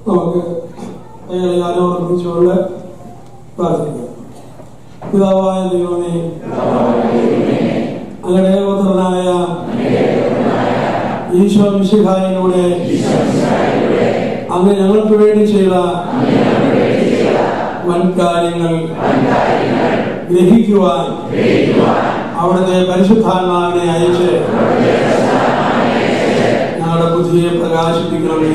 നമുക്ക് അയാളെ ആരോപിച്ചുകൊണ്ട് പ്രാർത്ഥിക്കാം പിതാവായ ദൈവമേ അങ്ങയുടെ ഏകോദരനായ ഈശോ മിശിഹായിലൂടെ അങ്ങ് ഞങ്ങൾക്ക് വേണ്ടി ചെയ്ത വൻകാര്യങ്ങൾ ഗ്രഹിക്കുവാൻ അവിടുത്തെ പരിശുദ്ധാത്മാവിനെ അയച്ച് ഞങ്ങളുടെ ബുദ്ധിയെ പ്രകാശിപ്പിക്കണമേ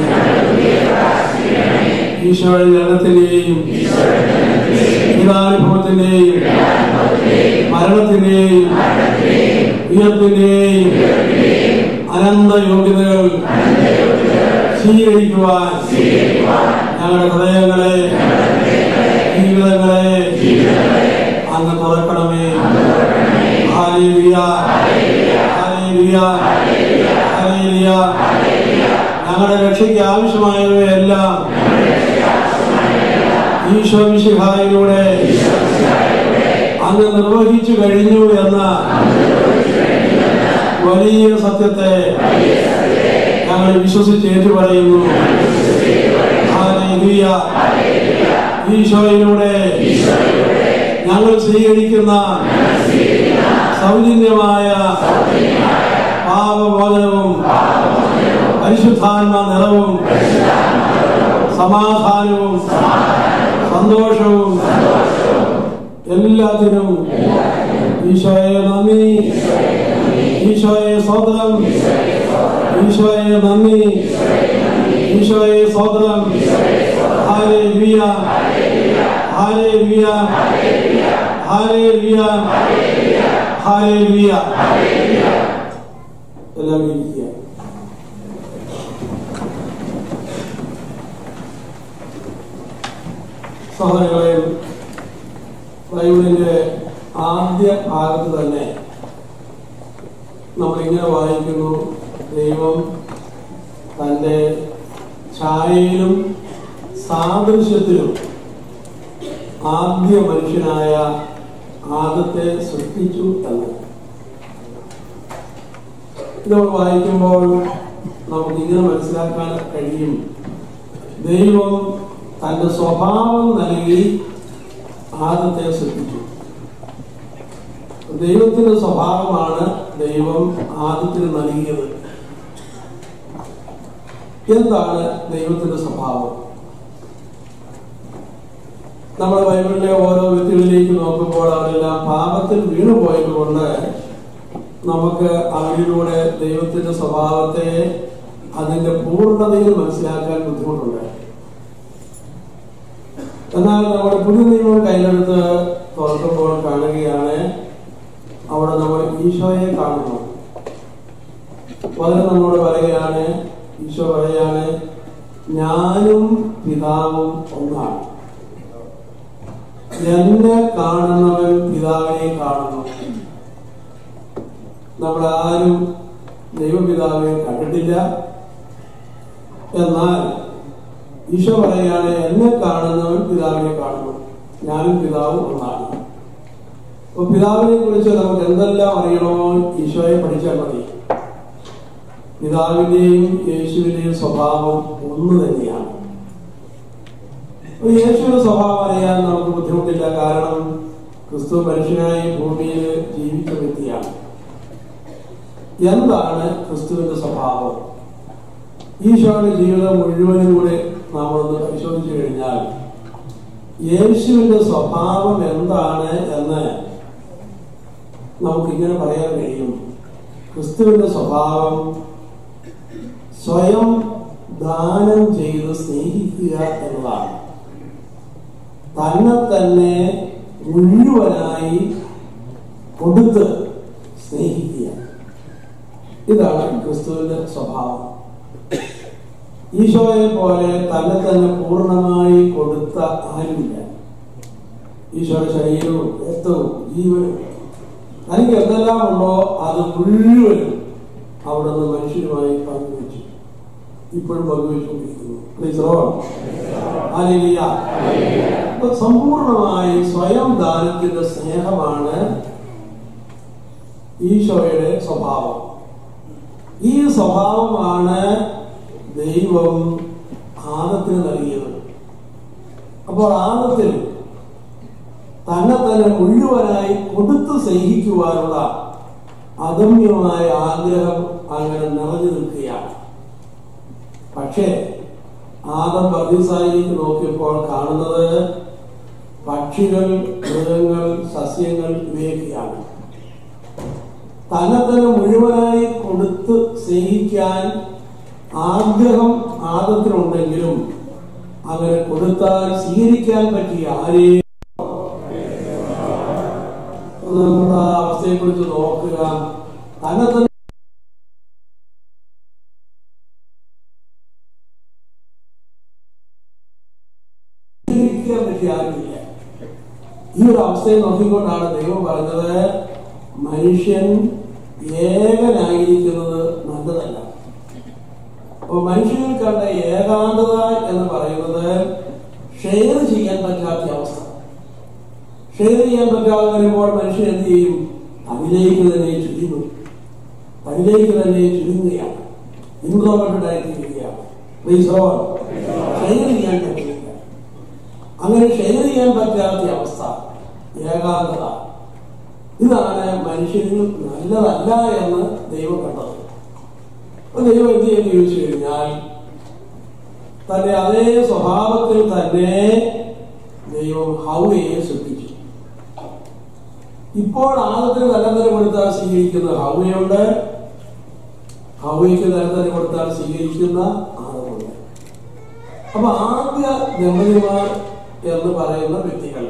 ഈശോയുടെ ജനത്തിന്റെയും ഗീതാനുഭവത്തിന്റെയും മരണത്തിന്റെയും ഉയർപ്പിന്റെയും അനന്ത യോഗ്യതകൾ സ്വീകരിക്കുവാൻ ഞങ്ങളുടെ ഹൃദയങ്ങളെ ജീവിതങ്ങളെ അങ്ങ് തുറക്കണമേ ഹാലേലുയ ഹാലേലുയ ഹാലേലുയ ഞങ്ങളുടെ രക്ഷയ്ക്ക് ആവശ്യമായവയെല്ലാം ഈശോ മിശിഹായിലൂടെ അങ്ങ് നിർവഹിച്ചു കഴിഞ്ഞു എന്ന വലിയ സത്യത്തെ ഞങ്ങൾ വിശ്വസിച്ച് ഏറ്റുപറയുന്നു ഹാലേലുയ ഈശോയിലൂടെ ഞങ്ങൾ സ്വീകരിക്കുന്ന സൗജന്യമായ പാപമോചനവും പരിശുദ്ധാത്മ നിറവും സമാധാനവും സന്തോഷവും എല്ലാത്തിനും ഈശോയെ നന്ദി ഈശോയെ സ്വതന്ത്രം ഈശോയെ നന്ദി ഈശോയെ സ്വതന്ത്രം ഹാലേ വിയ ഹാലേ വിയ ഹാലേ വിയ ഹാലേ വിയ എല്ലാം ഇരിക്കുക സഹോദരങ്ങളെ ബൈബിളിന്റെ ആദ്യ ഭാഗത്ത് തന്നെ നമ്മൾ ഇങ്ങനെ വായിക്കുന്നു ദൈവം തൻ്റെ ഛായയിലും സാദൃശ്യത്തിലും ആദ്യ മനുഷ്യനായ ആദത്തെ സൃഷ്ടിച്ചു എന്ന് ഇത് നമ്മൾ വായിക്കുമ്പോൾ നമുക്ക് ഇങ്ങനെ മനസ്സിലാക്കാൻ കഴിയും ദൈവം തന്റെ സ്വഭാവം നൽകി ആദത്തെ സൃഷ്ടിച്ചു ദൈവത്തിന്റെ സ്വഭാവമാണ് ദൈവം ആദത്തിന് നൽകിയത് എന്താണ് ദൈവത്തിന്റെ സ്വഭാവം നമ്മൾ ബൈബിളിലെ ഓരോ വ്യക്തികളിലേക്ക് നോക്കുമ്പോൾ അവരെല്ലാം പാപത്തിൽ വീണുപോയത് കൊണ്ട് നമുക്ക് അവരിലൂടെ ദൈവത്തിന്റെ സ്വഭാവത്തെ അതിന്റെ പൂർണ്ണതയിൽ മനസ്സിലാക്കാൻ ബുദ്ധിമുട്ടുണ്ട് എന്നാൽ നമ്മുടെ പുതിയ നിയമം കയ്യിലെടുത്ത് തുറക്കുമ്പോൾ കാണുകയാണ് അവിടെ നമ്മൾ ഈശോയെ കാണുന്നു പകരം നമ്മോട് പറയുകയാണ് ഈശോ പറയാണ് ഞാനും പിതാവും ഒന്നാണ് എന്നെ കാണുന്നവൻ പിതാവിനെ കാണുന്നു നമ്മൾ ആരും ദൈവപിതാവിനെ കണ്ടിട്ടില്ല എന്നാൽ ഈശോ പറയുകയാണ് എന്നെ കാണുന്നവൻ പിതാവിനെ കാണുന്നു ഞാനും പിതാവും ഒന്നാണ് അപ്പൊ പിതാവിനെ കുറിച്ച് നമുക്ക് എന്തെല്ലാം അറിയണമോ ഈശോയെ പഠിച്ചാൽ മതി പിതാവിന്റെയും യേശുവിന്റെയും സ്വഭാവം ഒന്ന് തന്നെയാണ് അപ്പൊ യേശുവിന്റെ സ്വഭാവം അറിയാൻ നമുക്ക് ബുദ്ധിമുട്ടില്ല കാരണം ക്രിസ്തു മനുഷ്യനായി ഭൂമിയിൽ ജീവിച്ച വ്യക്തിയാണ് എന്താണ് ക്രിസ്തുവിന്റെ സ്വഭാവം ഈശോയുടെ ജീവിതം മുഴുവനും കൂടെ നാം ഒന്ന് പരിശോധിച്ചു കഴിഞ്ഞാൽ യേശുവിന്റെ സ്വഭാവം എന്താണ് എന്ന് നമുക്കിങ്ങനെ പറയാൻ കഴിയും ക്രിസ്തുവിന്റെ സ്വഭാവം സ്വയം ദാനം ചെയ്ത് സ്നേഹിക്കുക എന്നതാണ് തന്നെ തന്നെ മുഴുവനായി കൊടുത്ത് സ്നേഹിക്കുക ഇതാണ് ക്രിസ്തുവിന്റെ സ്വഭാവം ഈശോയെ പോലെ തന്നെ തന്നെ പൂർണ്ണമായി കൊടുത്ത ആരുമില്ല ഈശോയുടെ ശരീരവും രക്തവും ജീവനും തനിക്ക് എന്തെല്ലാം ഉണ്ടോ അത് മുഴുവനും അവിടെ നിന്ന് മനുഷ്യരുമായി പങ്കുവെച്ചു ഇപ്പോഴും പങ്കുവെച്ചുകൊണ്ടിരിക്കുന്നു Praise the Lord. Hallelujah. അപ്പൊ സമ്പൂർണമായി സ്വയം ദാനത്തിന്റെ സ്നേഹമാണ് ഈശോയുടെ സ്വഭാവം ഈ സ്വഭാവമാണ് ദൈവം ആദത്തിന് നൽകിയത് അപ്പോൾ ആദത്തിൽ തന്നെ തന്നെ മുഴുവനായി കൊടുത്തു സഹിക്കുവാനുള്ള അദമ്യമായ ആഗ്രഹം അങ്ങനെ നിറഞ്ഞു നിൽക്കുകയാണ് പക്ഷേ ആദം പർദീസായിലേക്ക് നോക്കിയപ്പോൾ കാണുന്നത് പക്ഷികൾ മൃഗങ്ങൾ സസ്യങ്ങൾ ഇവയൊക്കെയാണ് തന്നെ തന്നെ മുഴുവനായി കൊടുത്ത് സ്നേഹിക്കാൻ ആഗ്രഹം ആദത്തിനുണ്ടെങ്കിലും അങ്ങനെ കൊടുത്താൽ സ്വീകരിക്കാൻ പറ്റിയ ആരെയും ഒന്ന് നമ്മുടെ ആ അവസ്ഥയെ കുറിച്ച് നോക്കുക തന്നെ തന്നെ സ്വീകരിക്കാൻ പറ്റിയ ആരുമില്ല ഈ ഒരു അവസ്ഥയെ നോക്കിക്കൊണ്ടാണ് ദൈവം പറഞ്ഞത് മനുഷ്യൻ ഏകനായിരിക്കുന്നത് നല്ലതല്ല അപ്പൊ മനുഷ്യനിൽ കണ്ട ഏകാന്തത എന്ന് പറയുന്നത് ഷെയർ ചെയ്യാൻ പറ്റാത്ത അവസ്ഥ ഷെയർ ചെയ്യാൻ പറ്റാതെ വരുമ്പോൾ മനുഷ്യൻ എന്ത് ചെയ്യും അതിലേക്ക് തന്നെ ചുരുങ്ങും അതിലേക്ക് തന്നെ ചുരുങ്ങുകയാണ് ഇൻട്രോവേർട്ടഡ് ആയിട്ടിരിക്കുകയാണ് ഷെയർ ചെയ്യാൻ പറ്റില്ല അങ്ങനെ ഷെയർ ചെയ്യാൻ പറ്റാത്ത അവസ്ഥ ഏകാന്തത ഇതാണ് മനുഷ്യന് നല്ലതല്ല എന്ന് ദൈവം കണ്ടത് അപ്പൊ ദൈവം എന്ത് ചെയ്യുന്നു ചോദിച്ചു കഴിഞ്ഞാൽ തന്റെ അതേ സ്വഭാവത്തിൽ തന്നെ ദൈവം ഹൗവയെ സൃഷ്ടിച്ചു ഇപ്പോൾ ആദത്തിന് തലന്തരം കൊടുത്താൽ സ്വീകരിക്കുന്ന ഹൗവയുണ്ട് ഹൗവയ്ക്ക് തലന്തരം കൊടുത്താൽ സ്വീകരിക്കുന്ന ആദമുണ്ട് അപ്പൊ ആദ്യ ദമ്പതിമാർ എന്ന് പറയുന്ന വ്യക്തികൾ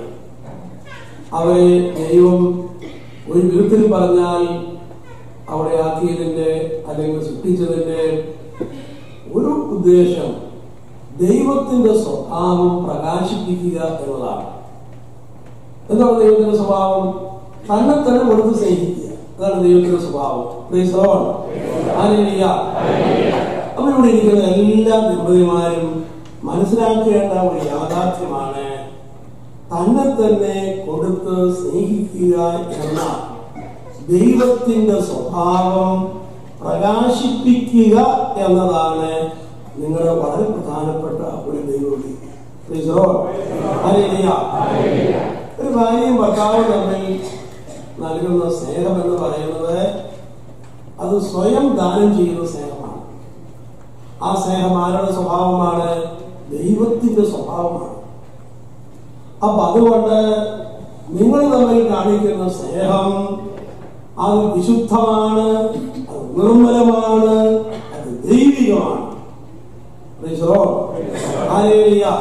അവരെ ദൈവം ഒരു വിധത്തിൽ പറഞ്ഞാൽ അവിടെ ആക്കിയതിന്റെ അല്ലെങ്കിൽ സൃഷ്ടിച്ചതിന്റെ ഒരു ഉദ്ദേശം ദൈവത്തിന്റെ സ്വഭാവം പ്രകാശിപ്പിക്കുക എന്നതാണ് എന്താണ് ദൈവത്തിന്റെ സ്വഭാവം തന്നെ തന്നെ കൊടുത്ത് സ്നേഹിക്കുക അതാണ് ദൈവത്തിന്റെ സ്വഭാവം Praise the Lord. Hallelujah. അപ്പൊ ഇവിടെ ഇരിക്കുന്ന എല്ലാ ദമ്പതിമാരും മനസ്സിലാക്കേണ്ട ഒരു യാഥാർത്ഥ്യമാണ് തന്നെ തന്നെ കൊടുത്ത് സ്നേഹിക്കുക എന്ന ദൈവത്തിന്റെ സ്വഭാവം പ്രകാശിപ്പിക്കുക എന്നതാണ് നിങ്ങളുടെ വളരെ പ്രധാനപ്പെട്ട ഒരു ദൈവവിധി Praise the Lord. Hallelujah. ഒരു ഭാര്യയും ഭർത്താവും തമ്മിൽ നൽകുന്ന സ്നേഹം എന്ന് പറയുന്നത് അത് സ്വയം ദാനം ചെയ്യുന്ന സ്നേഹമാണ് ആ സ്നേഹം ആരുടെ സ്വഭാവമാണ് ദൈവത്തിന്റെ സ്വഭാവമാണ് അപ്പൊ അതുകൊണ്ട് നിങ്ങൾ തമ്മിൽ കാണിക്കുന്ന സ്നേഹം അത് വിശുദ്ധമാണ് അത് നിർമ്മലമാണ് അത് ദൈവികമാണ് Praise the Lord. Hallelujah.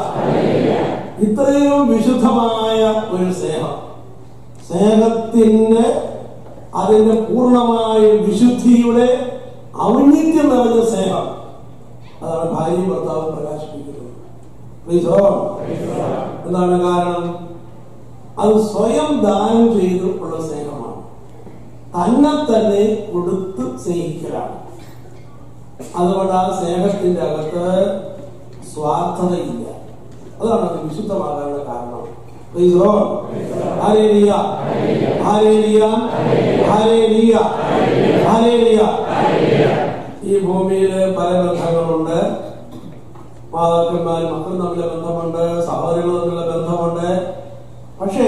ഇത്രയും വിശുദ്ധമായ ഒരു സ്നേഹം സ്നേഹത്തിന്റെ അതിന്റെ പൂർണ്ണമായ വിശുദ്ധിയുടെ ഔന്നിത്യം നിറഞ്ഞ സ്നേഹം അതാണ് ഭാര്യയും ഭർത്താവും പ്രകാശിപ്പിക്കുന്നത് Praise the Lord. എന്താണ് കാരണം അത് സ്വയം ദാനം ചെയ്ത് ഉള്ള സ്നേഹമാണ് തന്നെ തന്നെ കൊടുത്ത് സ്നേഹിക്കലാണ് അതുകൊണ്ട് ആ സ്നേഹത്തിന്റെ അകത്ത് സ്വാർത്ഥതയില്ല അതാണ് അത് വിശുദ്ധമാകാനുള്ള കാരണം Praise the Lord. Hallelujah. Hallelujah. Hallelujah. Hallelujah. ഈ ഭൂമിയിൽ പല ബന്ധങ്ങളുണ്ട് മാതാക്കന്മാർ മക്കൾ തമ്മിലെ ബന്ധമുണ്ട് സഹോദരങ്ങൾ തമ്മിലുള്ള ബന്ധമുണ്ട് പക്ഷേ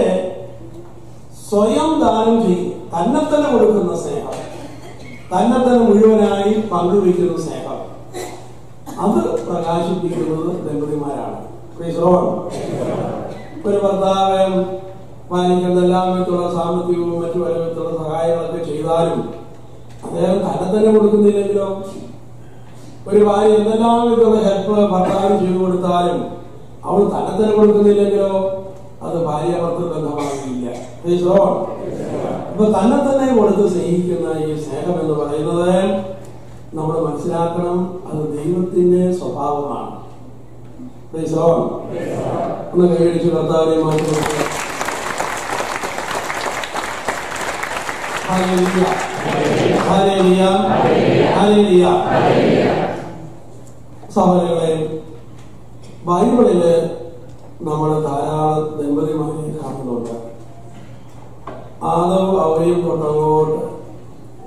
സ്വയം ദാനം ചെയ്യും തന്നെ തന്നെ കൊടുക്കുന്ന സ്നേഹം തന്നെ തന്നെ മുഴുവനായി പങ്കുവയ്ക്കുന്ന സ്നേഹം അത് പ്രകാശിപ്പിക്കുന്നത് ദമ്പതിമാരാണ് Praise the Lord. ഒരു ഭർത്താവ് പാലിക്കുന്ന എല്ലാ വിധത്തിലുള്ള സാമ്പത്തികവും മറ്റു പല വിധത്തിലുള്ള സഹായങ്ങളൊക്കെ ചെയ്താലും അദ്ദേഹം തന്നെ തന്നെ കൊടുക്കുന്നില്ലെങ്കിലോ ഒരു ഭാര്യ എന്തെല്ലാം വിധമുള്ള ഹെൽപ്പ് ഭർത്താവിന് ചെയ്തു കൊടുത്താലും അവൾ തന്നെ തന്നെ കൊടുക്കുന്നില്ലെങ്കിലോ അത് ഭാര്യ ഭർത്തൃ ബന്ധമാകില്ല Praise the Lord. അപ്പൊ തന്നെ തന്നെ കൊടുത്ത് സ്നേഹിക്കുന്ന ഈ സ്നേഹം എന്ന് പറയുന്നത് നമ്മൾ മനസ്സിലാക്കണം അത് ദൈവത്തിന്റെ സ്വഭാവമാണ് Praise the Lord. ഒന്ന് കൈയടിച്ച് കർത്താവിനെ മാറ്റി കൊടുക്കുക. Hallelujah. Hallelujah. Hallelujah. സഹോദരങ്ങളെ ബൈബിളില് നമ്മൾ ധാരാളം ദമ്പതിമാരെ കാണുന്നുണ്ട് ആദവും അവയും തൊട്ടങ്ങോട്ട്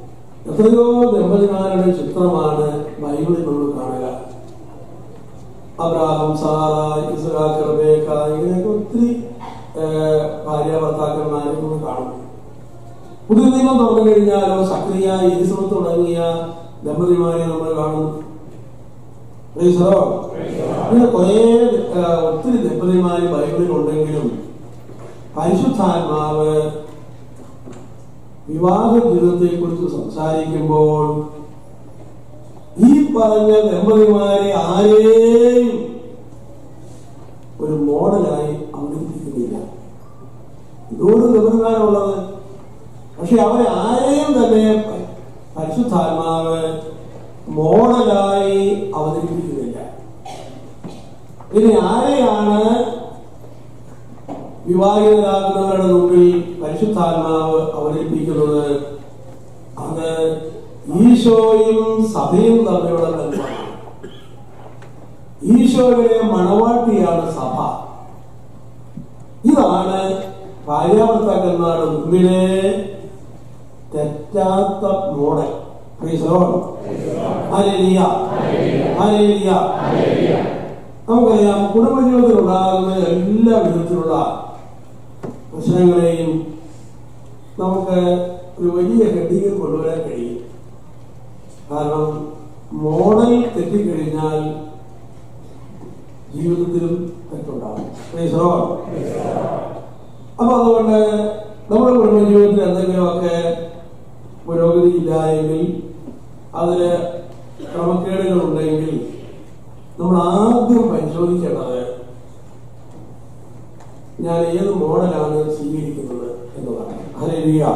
എത്രയോ ദമ്പതിമാരുടെ ചിത്രമാണ് ബൈബിളിൽ നമ്മൾ കാണുക അബ്രാഹം സാറ ഇസ്ഹാഖ് റബേക്ക ഇങ്ങനെയൊക്കെ ഒത്തിരി ഏഹ്, ഭാര്യ ഭർത്താക്കന്മാരെ നമ്മൾ കാണും പുതിയ നിയമം തുറന്നു കഴിഞ്ഞാലോ സക്രിയ എലിസബത്ത് തുടങ്ങിയ ദമ്പതിമാരെ നമ്മൾ കാണുന്നു Praise the Lord. ഇങ്ങനെ കുറേ ഏഹ്, ഒത്തിരി ദമ്പതിമാര് ബൈബിളിൽ ഉണ്ടെങ്കിലും പരിശുദ്ധാത്മാവ് വിവാഹ ജീവിതത്തെ കുറിച്ച് സംസാരിക്കുമ്പോൾ ഈ പറഞ്ഞ ദമ്പതിമാരെ ആരെയും ഒരു മോഡലായി അവതരിപ്പിക്കുന്നില്ല ഇതോട് ദമ്പതിമാരുള്ളത് പക്ഷെ അവരെ ആരെയും തന്നെ പരിശുദ്ധാത്മാവ് മോഡലായി അവതരിപ്പിക്കുന്നില്ല ഇനി ആരെയാണ് വിവാഹിതരാകുന്നവരുടെ മുമ്പിൽ പരിശുദ്ധാത്മാവ് അവതരിപ്പിക്കുന്നത് അത് ഈശോയും സഭയും തമ്മിലുള്ള ബന്ധമാണ് ഈശോയുടെ മണവാട്ടിയാണ് സഭ ഇതാണ് ഭാര്യാഭർത്താക്കന്മാരുടെ മുമ്പിലെ തെറ്റാത്ത model Praise the Lord. Hallelujah. Hallelujah. നമുക്കറിയാം കുടുംബജീവിതത്തിൽ ഉണ്ടാകുന്ന എല്ലാ വിധത്തിലുള്ള പ്രശ്നങ്ങളെയും നമുക്ക് ഒരു വലിയ ഹെഡിങ്ങിൽ കൊണ്ടുവരാൻ കഴിയും കാരണം മോഡൽ തെറ്റിക്കഴിഞ്ഞാൽ ജീവിതത്തിലും തെറ്റുണ്ടാകും Praise the Lord. അപ്പൊ അതുകൊണ്ട് നമ്മുടെ കുടുംബജീവിതത്തിൽ എന്തെങ്കിലുമൊക്കെ പുരോഗതി ഇല്ലായെങ്കിൽ അതിന് ക്രമക്കേടുകൾ ഉണ്ടെങ്കിൽ നമ്മൾ ആദ്യം പരിശോധിക്കേണ്ടത് ഞാൻ ഏത് മോഡലാണ് സ്വീകരിക്കുന്നത് എന്നതാണ് ഹല്ലേലൂയ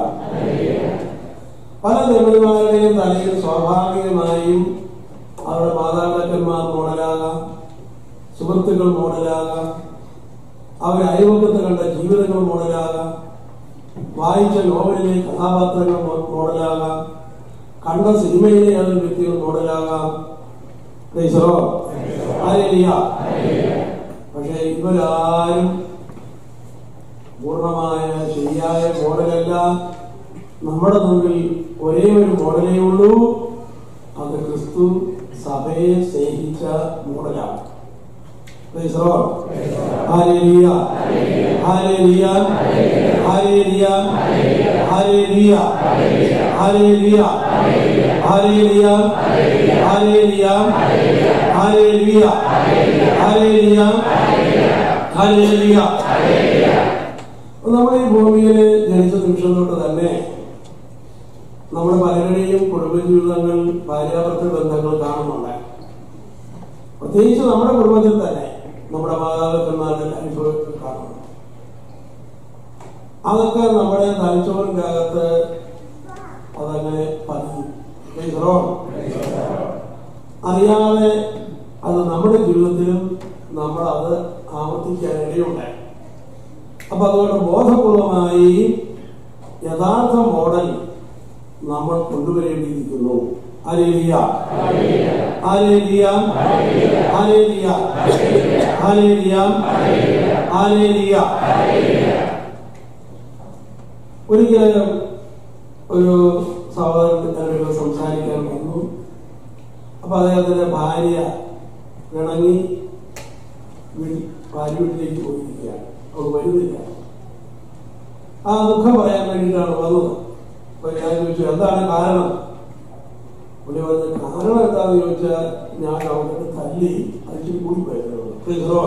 പല ദമ്പതിമാരുടെയും തലയിൽ സ്വാഭാവികമായും അവരുടെ മാതാപിതാക്കന്മാർ മോഡലാകാം സുഹൃത്തുക്കൾ മോഡലാകാം അവരെ അയൽവക്കത്ത് കണ്ട ജീവിതങ്ങൾ മോഡലാകാം വായിച്ച നോവലിലെ കഥാപാത്രങ്ങൾ മോ- മോഡലാകാം കണ്ട സിനിമയിലെ ഏതൊരു വ്യക്തികൾ മോഡലാകാം Praise the Lord. Hallelujah. പക്ഷേ ഇവരാരും പൂർണ്ണമായ ശരിയായ മോഡലല്ല നമ്മുടെ മുമ്പിൽ ഒരേ ഒരു മോഡലേ ഉള്ളൂ അത് ക്രിസ്തു സഭയെ സ്നേഹിച്ച മോഡലാണ് Praise the Lord. Hallelujah. Hallelujah. Hallelujah. Hallelujah. Hallelujah. Hallelujah. Hallelujah. Hallelujah. Hallelujah. Hallelujah. നമ്മുടെ ഈ ഭൂമിയിൽ ജനിച്ച നിമിഷം തൊട്ട് തന്നെ നമ്മുടെ പലരുടെയും കുടുംബജീവിതങ്ങൾ ഭാര്യാഭർത്തൃ ബന്ധങ്ങൾ കാണുന്നുണ്ട് പ്രത്യേകിച്ച് നമ്മുടെ കുടുംബത്തിൽ തന്നെ നമ്മുടെ മാതാപിതാക്കന്മാരുടെ ലൈഫ് കാണുന്നു അതൊക്കെ നമ്മുടെ തലച്ചോറിന്റെ അകത്ത് അതങ്ങനെ പതിയും Praise the Lord. അറിയാതെ അത് നമ്മുടെ ജീവിതത്തിലും നമ്മൾ അത് ആവർത്തിക്കാൻ ഇടയുണ്ടായി അപ്പൊ അതുകൊണ്ട് ബോധപൂർവമായി യഥാർത്ഥ മോഡൽ നമ്മൾ കൊണ്ടുവരേണ്ടിയിരിക്കുന്നു അലേലിയ അലേലിയ അലേലിയ അലേലിയ അലേലിയ ഒരിക്കലും ഒരു സഹോദരൻ എന്നോട് സംസാരിക്കാൻ വന്നു അപ്പൊ അദ്ദേഹത്തിന്റെ ഭാര്യ പിണങ്ങി വീട്ടിൽ ഭാര്യ വീട്ടിലേക്ക് പോയിരിക്കുകയാണ് അവൾ വരുന്നില്ല ആ ദുഃഖം പറയാൻ വേണ്ടിയിട്ടാണ് വന്നത് അപ്പൊ ഞാൻ ചോദിച്ചു എന്താണ് കാരണം പുള്ളി പറഞ്ഞ കാരണം എന്താന്ന് ചോദിച്ചാൽ ഞാൻ അവർക്ക് തല്ലി അതിച്ചിരി കൂടി പോയിരുന്നു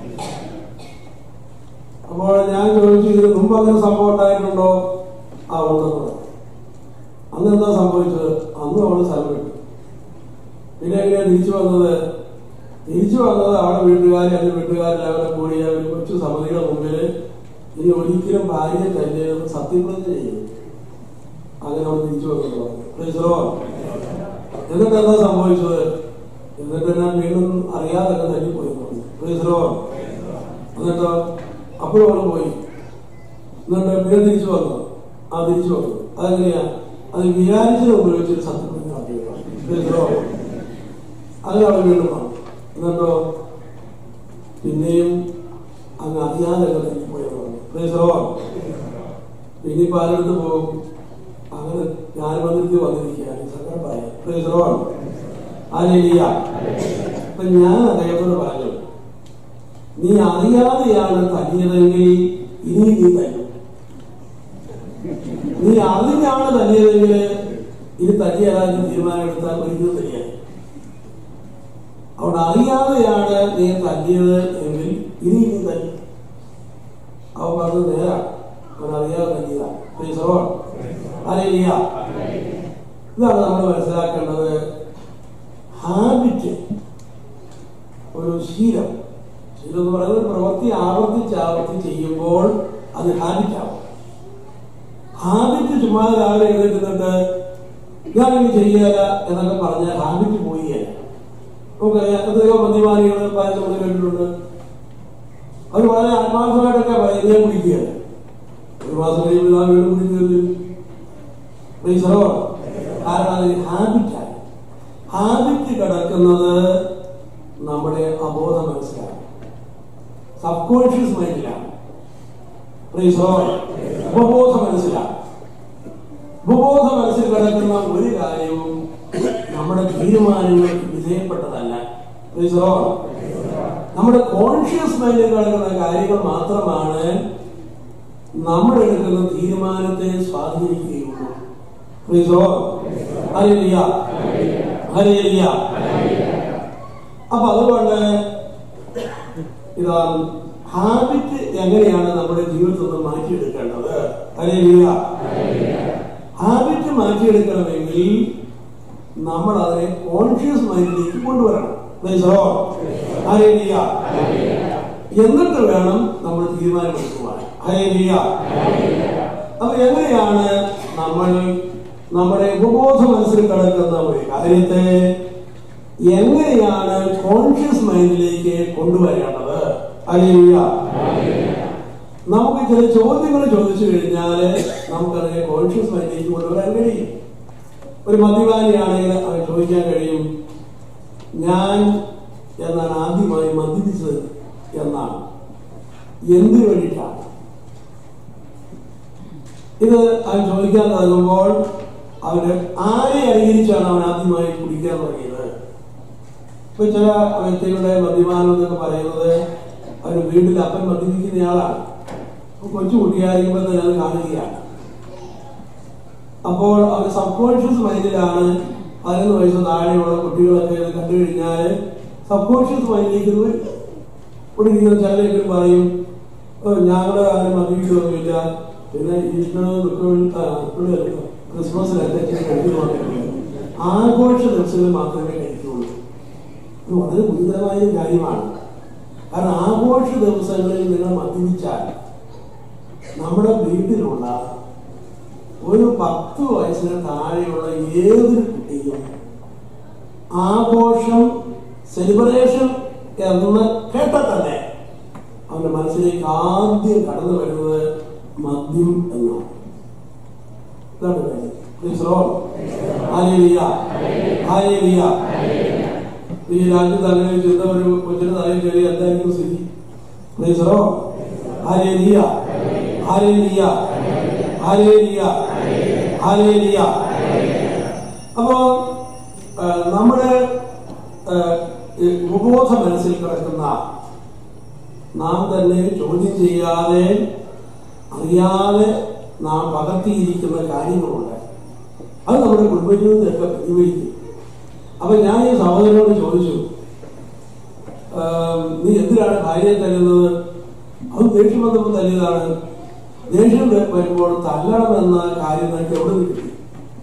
അപ്പോൾ ഞാൻ ചോദിച്ചു ഇതിന് മുമ്പ് അങ്ങനെ സംഭവം ഉണ്ടായിട്ടുണ്ടോ ആ ഉണ്ടെന്ന് പറഞ്ഞു അന്ന് എന്താ സംഭവിച്ചത് അന്ന് അവള് സ്ഥലം വിട്ടു പിന്നെ എങ്ങനെയാ തിരിച്ചു വന്നത് തിരിച്ചു വന്നത് അവിടെ വീട്ടുകാർ എന്റെ വീട്ടുകാരെല്ലാവരും കൂടി അവർ കൊച്ചു സമിതിയുടെ മുമ്പിൽ ഇനി ഒരിക്കലും ഭാര്യയെ തല്ലിയെന്ന് സത്യപ്രതിജ്ഞ ചെയ്യും അങ്ങനെ അവൾ തിരിച്ചു വന്നു എന്നിട്ട് എന്താ സംഭവിച്ചത് എന്നിട്ട് ഞാൻ വീണ്ടും അറിയാതെ തന്നെ തല്ലിപ്പോയി പ്രീസറോ എന്നിട്ടോ അപ്പോഴും അവൾ പോയി എന്നിട്ട് പിന്നെ തിരിച്ചു വന്നു ആ തിരിച്ചു വന്നു അതെങ്ങനെയാ അത് വിചാരിച്ചത് ഉപയോഗിച്ചൊരു സത്യപ്രതിജ്ഞ നടത്തിയതാണ്. പ്രീസറോ അത് അവൾ വീണ്ടും വന്നു എന്നിട്ടോ പിന്നെയും അങ്ങ് അറിയാതെ തല്ലിപ്പോയതാണ് പ്രീസറോ പിന്നെ ഇപ്പൊ ആരെടുത്ത് പോകും അങ്ങനെ ഞാൻ വന്നിട്ട് വന്നിരിക്കുകയാണ് സങ്കടമായ പ്രീസറോ ആലേലിയ അപ്പൊ ഞാൻ അദ്ദേഹത്തോട് പറഞ്ഞു നീ അറിയാതെയാണ് തല്ലിയതെങ്കിൽ ഇനി നീ തല്ലും നീ അറിഞ്ഞാണ് തല്ലിയതെങ്കിൽ ഇനി തല്ലിയാലും തീരുമാനമെടുത്താൽ ഒരിക്കലും തല്ലിയാൽ അവിടെ അറിയാതെയാണ് നീ തല്ലിയത് എങ്കിൽ ഇനി നീ തല്ലി അവൻ പറഞ്ഞത് നേരാണ് അവൻ അറിയാതെ തല്ലിയതാണ് പ്രീസറോ അറിയില്ല ഇതാണ് നമ്മൾ മനസ്സിലാക്കേണ്ടത് ഹാബിറ്റ് ഒരു ശീലം ശീലം എന്ന് പറയുന്നത് ഒരു പ്രവൃത്തി ആവർത്തിച്ച് ആവർത്തിച്ച് ചെയ്യുമ്പോൾ അത് ഹാബിറ്റ് ആവും ഹാബിറ്റ് ചുമ്മാ രാവിലെ എഴുന്നേറ്റുന്നിട്ട് ഞാനിത് ചെയ്യല എന്നൊക്കെ പറഞ്ഞ ഹാബിറ്റ് പോയില്ല നമുക്ക് എത്രയോ മദ്യപാനികൾ പലരും നമ്മൾ കേട്ടിട്ടുണ്ട് അവർ വളരെ ആത്മാർത്ഥമായിട്ടൊക്കെ പറയുന്നത് ഞാൻ കുടിക്കുകയാണ് ഒരു മാസം കഴിയുമ്പോൾ ആ വീണ്ടും കുടിക്കുന്നത് പ്രീസറോ കാരണം അത് ഹാബിറ്റായി ഹാബിറ്റ് കിടക്കുന്നത് നമ്മുടെ അബോധ മനസ്സിലാണ് സബ് കോൺഷ്യസ് മൈൻഡിലാണ് പ്രീസറോ ഉപബോധ മനസ്സിലാണ് ഉപബോധ മനസ്സിൽ കിടക്കുന്ന ഒരു കാര്യവും നമ്മുടെ തീരുമാനങ്ങൾക്ക് വിധേയപ്പെട്ടതല്ല പ്രീസറോ നമ്മുടെ കോൺഷ്യസ് മൈൻഡിൽ കിടക്കുന്ന കാര്യങ്ങൾ മാത്രമാണ് നമ്മൾ എടുക്കുന്ന തീരുമാനത്തെ സ്വാധീനിക്കുകയുള്ളൂ പ്രീസറോ ഹല്ലേലൂയ ഹല്ലേലൂയ അപ്പൊ അതുകൊണ്ട് ഇതാ ഹാബിറ്റ് എങ്ങനെയാണ് നമ്മുടെ ജീവിതത്തിൽ നിന്ന് മാറ്റിയെടുക്കേണ്ടത് ഹല്ലേലൂയ ഹാബിറ്റ് മാറ്റിയെടുക്കണമെങ്കിൽ നമ്മൾ അതിനെ കോൺഷ്യസ് മൈൻഡിലേക്ക് കൊണ്ടുവരണം പ്രീസറോ ഹല്ലേലൂയ എന്നിട്ട് വേണം നമ്മൾ തീരുമാനമെടുക്കുവാൻ ഹല്ലേലൂയ അപ്പൊ എങ്ങനെയാണ് നമ്മൾ നമ്മുടെ ഉപബോധ മനസ്സിൽ കിടക്കുന്ന ഒരു കാര്യത്തെ എങ്ങനെയാണ് കോൺഷ്യസ് മൈൻഡിലേക്ക് കൊണ്ടുവരേണ്ടത് അല്ലേലൂയ നമുക്ക് ചില ചോദ്യങ്ങൾ ചോദിച്ചു കഴിഞ്ഞാൽ നമുക്കതിനെ കോൺഷ്യസ് മൈൻഡിലേക്ക് കൊണ്ടുവരാൻ കഴിയും ഒരു മദ്യപാനിയാണെങ്കിൽ അവൻ ചോദിക്കാൻ കഴിയും ഞാൻ എന്നാണ് ആദ്യമായി മദ്യപിച്ചത് എന്നാണ് എന്തിനു വേണ്ടിയിട്ടാണ് ഇത് അവൻ ചോദിക്കാൻ തുടങ്ങുമ്പോൾ അവന് ആരെ അനുകരിച്ചാണ് അവൻ ആദ്യമായി കുടിക്കാൻ തുടങ്ങിയത് ഇപ്പൊ ചില വ്യക്തികളുടെ മദ്യപാനം എന്നൊക്കെ പറയുന്നത് അവന് വീട്ടിൽ അപ്പൻ മദ്യപിക്കുന്നയാളാണ് അപ്പൊ കൊച്ചു കുട്ടിയായിരിക്കുമ്പോൾ തന്നെ അത് കാണുകയാണ് അപ്പോൾ അവർ സബ് കോൺഷ്യസ് മൈൻഡിലാണ് പതിനൊന്ന് വയസ്സ് താഴെയുള്ള കുട്ടികളൊക്കെ ഇത് കണ്ടു കഴിഞ്ഞാൽ സബ് കോൺഷ്യസ് മൈൻഡിലേക്ക് ഇത് വരും ഇവിടെ ഇരിക്കുന്ന ചിലരെങ്കിലും പറയും "ഓ, ഞങ്ങള് ആരും മദ്യപിക്കുകയൊന്നുമില്ല പിന്നെ ഈസ്റ്ററിന് ദുഃഖം ക്രിസ്മസിനൊക്കെ ഇച്ചിരി കഴിക്കുന്നു മാത്രമേ ഉള്ളൂ. ആഘോഷ ദിവസങ്ങളിൽ മാത്രമേ കഴിക്കുള്ളൂ ഇത് വളരെ ഗുരുതരമായ ഒരു കാര്യമാണ് കാരണം ആഘോഷ ദിവസങ്ങളിൽ നിങ്ങൾ മദ്യപിച്ചാൽ നമ്മുടെ വീട്ടിലുള്ള ഒരു പത്ത് വയസ്സിന് താഴെയുള്ള ഏതൊരു കുട്ടിയും ആഘോഷം സെലിബ്രേഷൻ എന്ന് കേട്ട തന്നെ അവന്റെ മനസ്സിലേക്ക് ആദ്യം കടന്നു വരുന്നത് മദ്യം എന്നാണ് ഇതാണ് കാര്യം Praise the Lord. Hallelujah. Hallelujah. ഈ രാജ്യത്ത് അങ്ങനെ ഒരു ചിന്ത ഒരു കൊച്ചിന് തലയിൽ കയറി എന്തായിരിക്കും സ്ഥിതി Praise the Lord. Hallelujah. Hallelujah. Hallelujah. Hallelujah. അപ്പോ ആ, നമ്മുടെ ആ, ഈ ഉപബോധ മനസ്സിൽ കിടക്കുന്ന നാം തന്നെ ചോദ്യം ചെയ്യാതെ അറിയാതെ നാം പകർത്തിയിരിക്കുന്ന കാര്യങ്ങളുണ്ട് അത് നമ്മുടെ കുടുംബജീവിതത്തിലൊക്കെ പ്രതിഫലിക്കും അപ്പൊ ഞാൻ ഈ സഹോദരനോട് ചോദിച്ചു "ആം, നീ എന്തിനാണ് ഭാര്യയെ തല്ലുന്നത് അത് ദേഷ്യം വന്നപ്പോൾ തല്ലിയതാണ് ദേഷ്യം വരുമ്പോൾ തല്ലണമെന്ന കാര്യം നിനക്ക് എവിടെ നിന്ന് കിട്ടി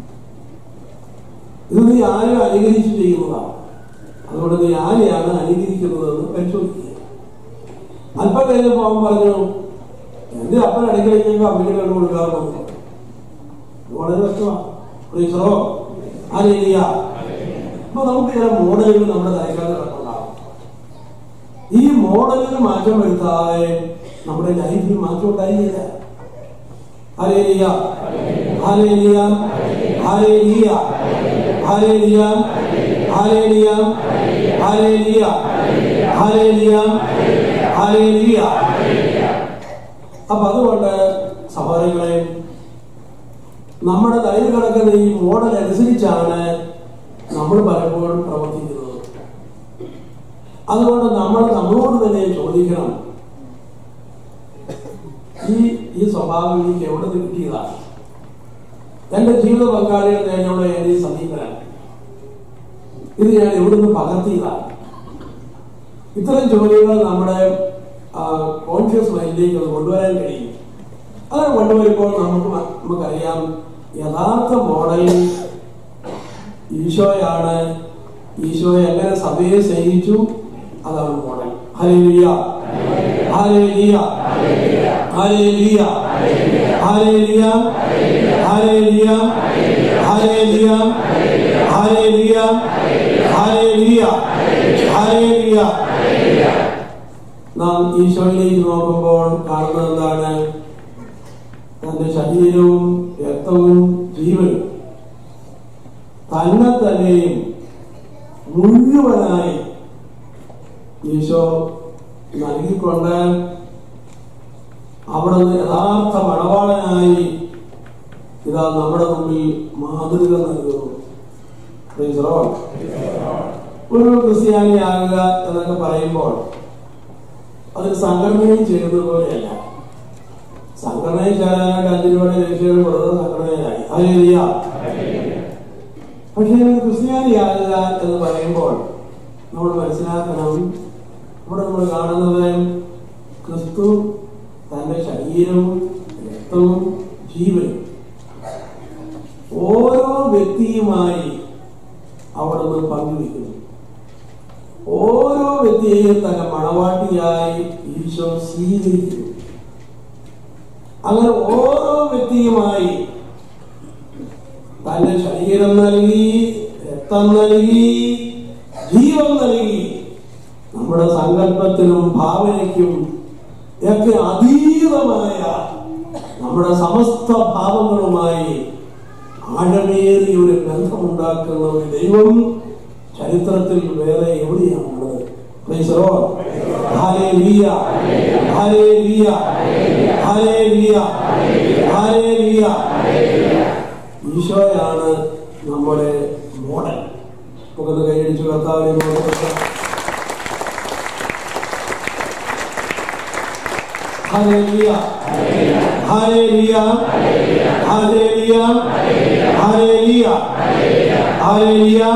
ഇത് നീ ആരും അനുകരിച്ച് ചെയ്യുന്നതാണ് അതുകൊണ്ട് നീ ആരെയാണ് അനുകരിക്കുന്നതെന്ന് പരിശോധിക്കുക അല്പം കഴിഞ്ഞപ്പോൾ അവൻ പറഞ്ഞു എന്റെ അപ്പൻ അടുക്കളയ്ക്ക് അമ്മയ്ക്ക് കണ്ടു കൊടുക്കാറുണ്ട് വളരെ വ്യക്തമാണ് പ്രീസറോ ആരേരിയ അപ്പൊ നമുക്ക് ചില മോഡലുകൾ നമ്മുടെ തലക്കാതെ കിടക്കുന്നുണ്ടാവും ഈ മോഡലിന് മാറ്റം വരുത്താതെ നമ്മുടെ ലൈഫിൽ മാറ്റം ഉണ്ടായില്ല hallelujah hallelujah hallelujah hallelujah hallelujah hallelujah hallelujah hallelujah അപ്പൊ അതുകൊണ്ട് സഹോദരങ്ങളെ നമ്മുടെ തലയിൽ കിടക്കുന്ന ഈ മോഡൽ അനുസരിച്ചാണ് നമ്മൾ പലപ്പോഴും പ്രവർത്തിക്കുന്നത് അതുകൊണ്ട് നമ്മൾ നമ്മളോട് തന്നെ ചോദിക്കണം ഈ ഈ സ്വഭാവം എനിക്ക് എവിടെ നിന്ന് കിട്ടിയതാണ് എന്റെ ജീവിത പങ്കാളിയുടെ എന്നോട് എന്റെ ഈ സമീപനം ഇത് ഞാൻ എവിടുന്ന് പകർത്തിയതാണ് ഇത്തരം ജോലികൾ നമ്മുടെ കോൺഷ്യസ് മൈൻഡിലേക്ക് അത് കൊണ്ടുവരാൻ കഴിയും അത് കൊണ്ടുവരുമ്പോൾ നമുക്ക് മ- നമുക്കറിയാം യഥാർത്ഥ മോഡൽ ഈശോയാണ് ഈശോയെ എങ്ങനെ സഭയെ സ്നേഹിച്ചു അതാണ് model hallelujah hallelujah hallelujah hallelujah hallelujah hallelujah hallelujah hallelujah hallelujah നാം ഈശോയിലേക്ക് നോക്കുമ്പോൾ കാണുന്നത് എന്താണ് തന്റെ ശരീരവും രക്തവും ജീവനും തന്നെ തന്നെയും മുഴുവനായി ഈശോ നൽകിക്കൊണ്ട് അവിടെ നിന്ന് യഥാർത്ഥ മണവാളനായി ഇതാ നമ്മുടെ മുമ്പിൽ മാതൃക നൽകുന്നു Praise the Lord. ഒരു ക്രിസ്ത്യാനിയാകുക എന്നൊക്കെ പറയുമ്പോൾ അതൊരു സംഘടനയും ചെയ്യുന്നത് പോലെയല്ല സംഘടനയിൽ ചേരാനായിട്ട് അഞ്ചു രൂപയുടെ രക്ഷകൾ കൊടുത്തത് സംഘടനയിലായി അതിലിയ പക്ഷേ ഒരു ക്രിസ്ത്യാനിയാകുക എന്ന് പറയുമ്പോൾ നമ്മൾ മനസ്സിലാക്കണം ഇവിടെ നമ്മൾ കാണുന്നത് ക്രിസ്തു തന്റെ ശരീരവും രക്തവും ജീവനും ഓരോ വ്യക്തിയുമായി അവിടെ നിന്ന് പങ്കുവെക്കുന്നു ഓരോ വ്യക്തിയെയും തന്റെ മണവാട്ടിയായി ഈശോ സ്വീകരിക്കുന്നു അങ്ങനെ ഓരോ വ്യക്തിയുമായി തന്റെ ശരീരം നൽകി രക്തം നൽകി ജീവൻ നൽകി നമ്മുടെ സങ്കല്പത്തിനും ഭാവനയ്ക്കും ഒക്കെ അതീതമായ നമ്മുടെ സമസ്ത ഭാവങ്ങളുമായി ആഴമേറിയ ഒരു ബന്ധമുണ്ടാക്കുന്ന ഒരു ദൈവം ചരിത്രത്തിൽ വേറെ എവിടെയാണുള്ളത് Praise the Lord. Hallelujah. Hallelujah. Hallelujah. Hallelujah. ഈശോയാണ് നമ്മുടെ മോഡൽ നമുക്കൊന്ന് കൈയടിച്ചു കർത്താവിനെ നോക്കാം Hallelujah. Hallelujah. Hallelujah. Hallelujah. Hallelujah.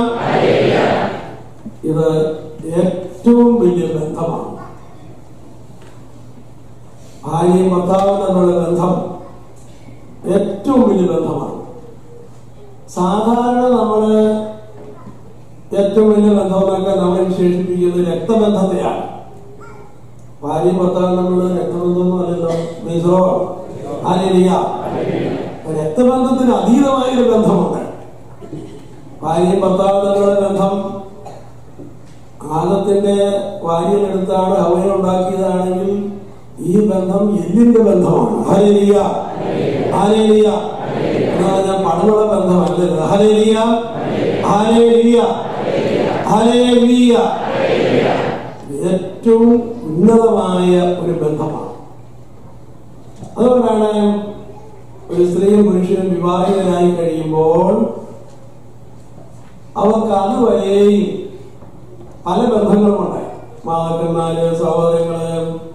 ഇത് ഏറ്റവും വലിയ ബന്ധമാണ് ഭാര്യയും ഭർത്താവും തമ്മിലുള്ള ബന്ധം ഏറ്റവും വലിയ ബന്ധമാണ് സാധാരണ നമ്മള് ഏറ്റവും വലിയ ബന്ധമെന്നൊക്കെ നമ്മൾ വിശേഷിപ്പിക്കുന്നത് രക്തബന്ധത്തെയാണ് ഭാര്യയും ഭർത്താവും തമ്മിലുള്ള രക്തബന്ധമൊന്നും അല്ലല്ലോ മീസറോ ആലിയ രക്തബന്ധത്തിന് അതീതമായ ഒരു ബന്ധമുണ്ട് ഭാര്യയും ഭർത്താവും തമ്മിലുള്ള ബന്ധം ആദത്തിന്റെ വാര്യലെടുത്താണ് ഹവയെ ഉണ്ടാക്കിയതാണെങ്കിൽ ഈ ബന്ധം എല്ലിന്റെ ബന്ധമാണ് ഹലേലിയ ഹലേലിയ എന്ന് പറഞ്ഞാൽ പണമുള്ള ബന്ധമല്ല ഹലേലിയ ഹലേലിയ ഹലേലിയ ഏറ്റവും ഉന്നതമായ ഒരു ബന്ധമാണ് അതുകൊണ്ടാണ് ഒരു സ്ത്രീയും പുരുഷനും വിവാഹിതരായി കഴിയുമ്പോൾ അവർക്ക് അതുവരെയും പല ബന്ധങ്ങളുമുണ്ടായി മാതാക്കന്മാര് സഹോദരങ്ങള്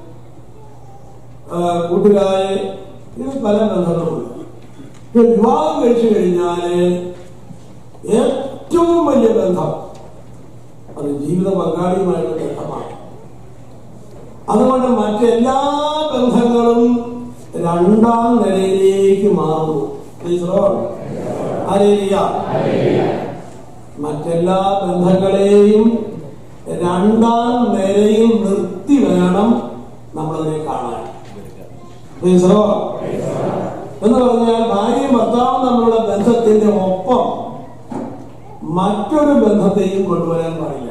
ആ, കൂട്ടുകാര് ഇങ്ങനെ പല ബന്ധങ്ങളുമുണ്ട് പക്ഷെ വിവാഹം കഴിച്ചു കഴിഞ്ഞാല് ഏറ്റവും വലിയ ബന്ധം അത് ജീവിത പങ്കാളിയുമായിട്ടുള്ള ബന്ധമാണ് അതുകൊണ്ട് മറ്റെല്ലാ ബന്ധങ്ങളും രണ്ടാം നിലയിലേക്ക് മാറുന്നു Praise the Lord. Hallelujah. മറ്റെല്ലാ ബന്ധങ്ങളെയും രണ്ടാം നിലയിൽ നിർത്തി വേണം നമ്മളതിനെ കാണാൻ Praise the Lord. എന്ന് പറഞ്ഞാൽ ഭാര്യയും ഭർത്താവും തമ്മിലുള്ള ബന്ധത്തിന്റെ ഒപ്പം മറ്റൊരു ബന്ധത്തെയും കൊണ്ടുവരാൻ പാടില്ല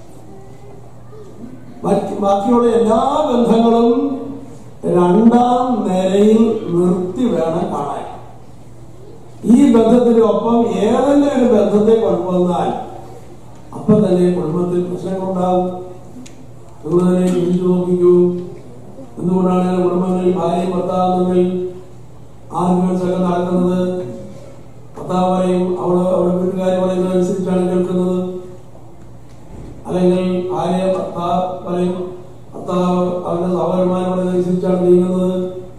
മറ്റ് ബാക്കിയുള്ള എല്ലാ ബന്ധങ്ങളും രണ്ടാം നിലയിൽ നിർത്തി വേണം കാണാൻ ഈ ബന്ധത്തിന്റെ ഒപ്പം ഏതെങ്കിലും ഒരു ബന്ധത്തെ കൊണ്ടുവന്നാൽ അപ്പൊ തന്നെ കുടുംബത്തിൽ പ്രശ്നങ്ങളുണ്ടാവും നിങ്ങൾ തന്നെ ചിന്തിച്ചു നോക്കിക്കൂ എന്തുകൊണ്ടാണ് കുടുംബങ്ങളിൽ ഭാര്യയും ഭർത്താവും തമ്മിൽ ആർഗ്യുമെന്റ്സ് ഒക്കെ നടക്കുന്നത് ഭർത്താവ് പറയും അവള് അവളുടെ വീട്ടുകാർ പറയുന്നത് അനുസരിച്ചാണ് കേൾക്കുന്നത് അല്ലെങ്കിൽ ഭാര്യ ഭർത്താവ് അവന്റെ സഹോദരന്മാർ പറയുന്നതനുസരിച്ചാണ് നീങ്ങുന്നത്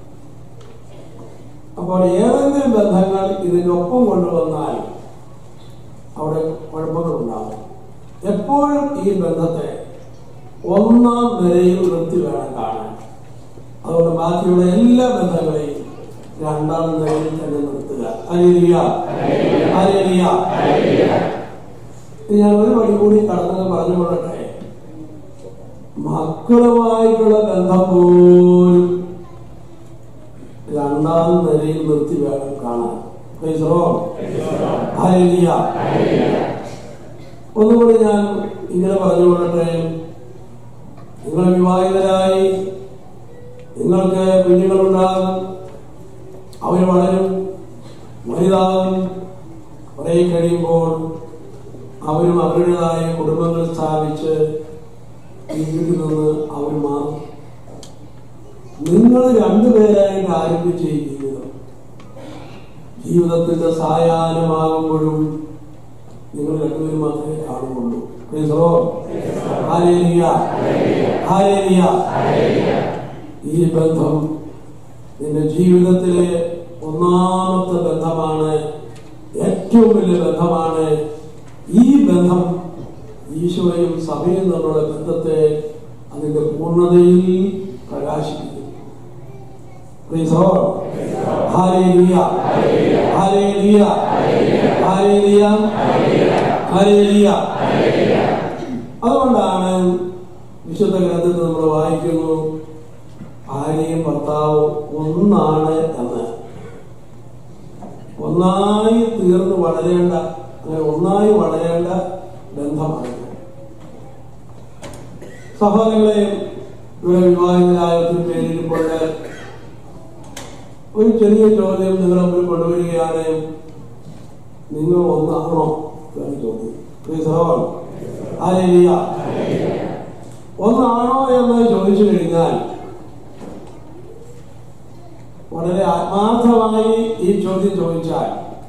അപ്പോൾ ഏതെങ്കിലും ബന്ധങ്ങൾ ഇതിനൊപ്പം കൊണ്ടുവന്നാൽ അവിടെ കുഴപ്പങ്ങളുണ്ടാകും എപ്പോഴും ഈ ബന്ധത്തെ ഒന്നാം നിരയിൽ നിർത്തി വേണം കാണാൻ അതുകൊണ്ട് ബാക്കിയുള്ള എല്ലാ ബന്ധങ്ങളെയും രണ്ടാം നിലയിൽ തന്നെ നിർത്തുക അലേലിയ അലേലിയ ഇനി ഞാൻ ഒരു വഴി കൂടി കടന്നത് പറഞ്ഞുകൊള്ളട്ടെ മക്കളുമായിട്ടുള്ള ബന്ധം പോലും രണ്ടാം നിലയിൽ നിർത്തി വേണം കാണാൻ Praise the Lord. Hallelujah. ഒന്നുകൂടി ഞാൻ ഇങ്ങനെ പറഞ്ഞുകൊള്ളട്ടെ നിങ്ങൾ വിവാഹിതരായി നിങ്ങൾക്ക് കുഞ്ഞുങ്ങളുണ്ടാകും അവർ വളരും വലുതാകും കുറെ കഴിയുമ്പോൾ അവരും അവരുടേതായ കുടുംബങ്ങൾ സ്ഥാപിച്ച് ഈ വീട്ടിൽ നിന്ന് അവർ മാറും നിങ്ങൾ രണ്ടുപേരായിട്ട് ആരംഭിച്ച ഈ ജീവിതം ജീവിതത്തിന്റെ സായാഹ്നമാകുമ്പോഴും നിങ്ങൾ രണ്ടുപേരും മാത്രമേ കാണുകയുള്ളൂ Praise the Lord. Hallelujah. Hallelujah. ഈ ബന്ധം നിന്റെ ജീവിതത്തിലെ ഒന്നാമത്തെ ബന്ധമാണ് ഏറ്റവും വലിയ ബന്ധമാണ് ഈ ബന്ധം ഈശോയും സഭയും തമ്മിലുള്ള ബന്ധത്തെ അതിന്റെ പൂർണ്ണതയിൽ പ്രകാശിപ്പിക്കും Praise the Lord. Hallelujah. Hallelujah. Hallelujah. Hallelujah. അതുകൊണ്ടാണ് വിശുദ്ധ ഗ്രന്ഥത്തിൽ നമ്മൾ വായിക്കുന്നു ഭാര്യയും ഭർത്താവും ഒന്നാണ് എന്ന് ഒന്നായി തീർന്ന് വളരേണ്ട അങ്ങനെ ഒന്നായി വളരേണ്ട ബന്ധമാണ് സഹോദരങ്ങളെ ഇവിടെ വിവാഹിതരായ ഒത്തിരി പേരിപ്പോൾ ഒരു ചെറിയ ചോദ്യം നിങ്ങളുടെ മുമ്പിൽ കൊണ്ടുവരികയാണ് നിങ്ങൾ ഒന്നാണോ എന്ന് ചോദ്യം Praise the Lord. Hallelujah. ഒന്നാണോ എന്ന് ചോദിച്ചു കഴിഞ്ഞാൽ വളരെ ആത്മാർത്ഥമായി ഈ ചോദ്യം ചോദിച്ചാൽ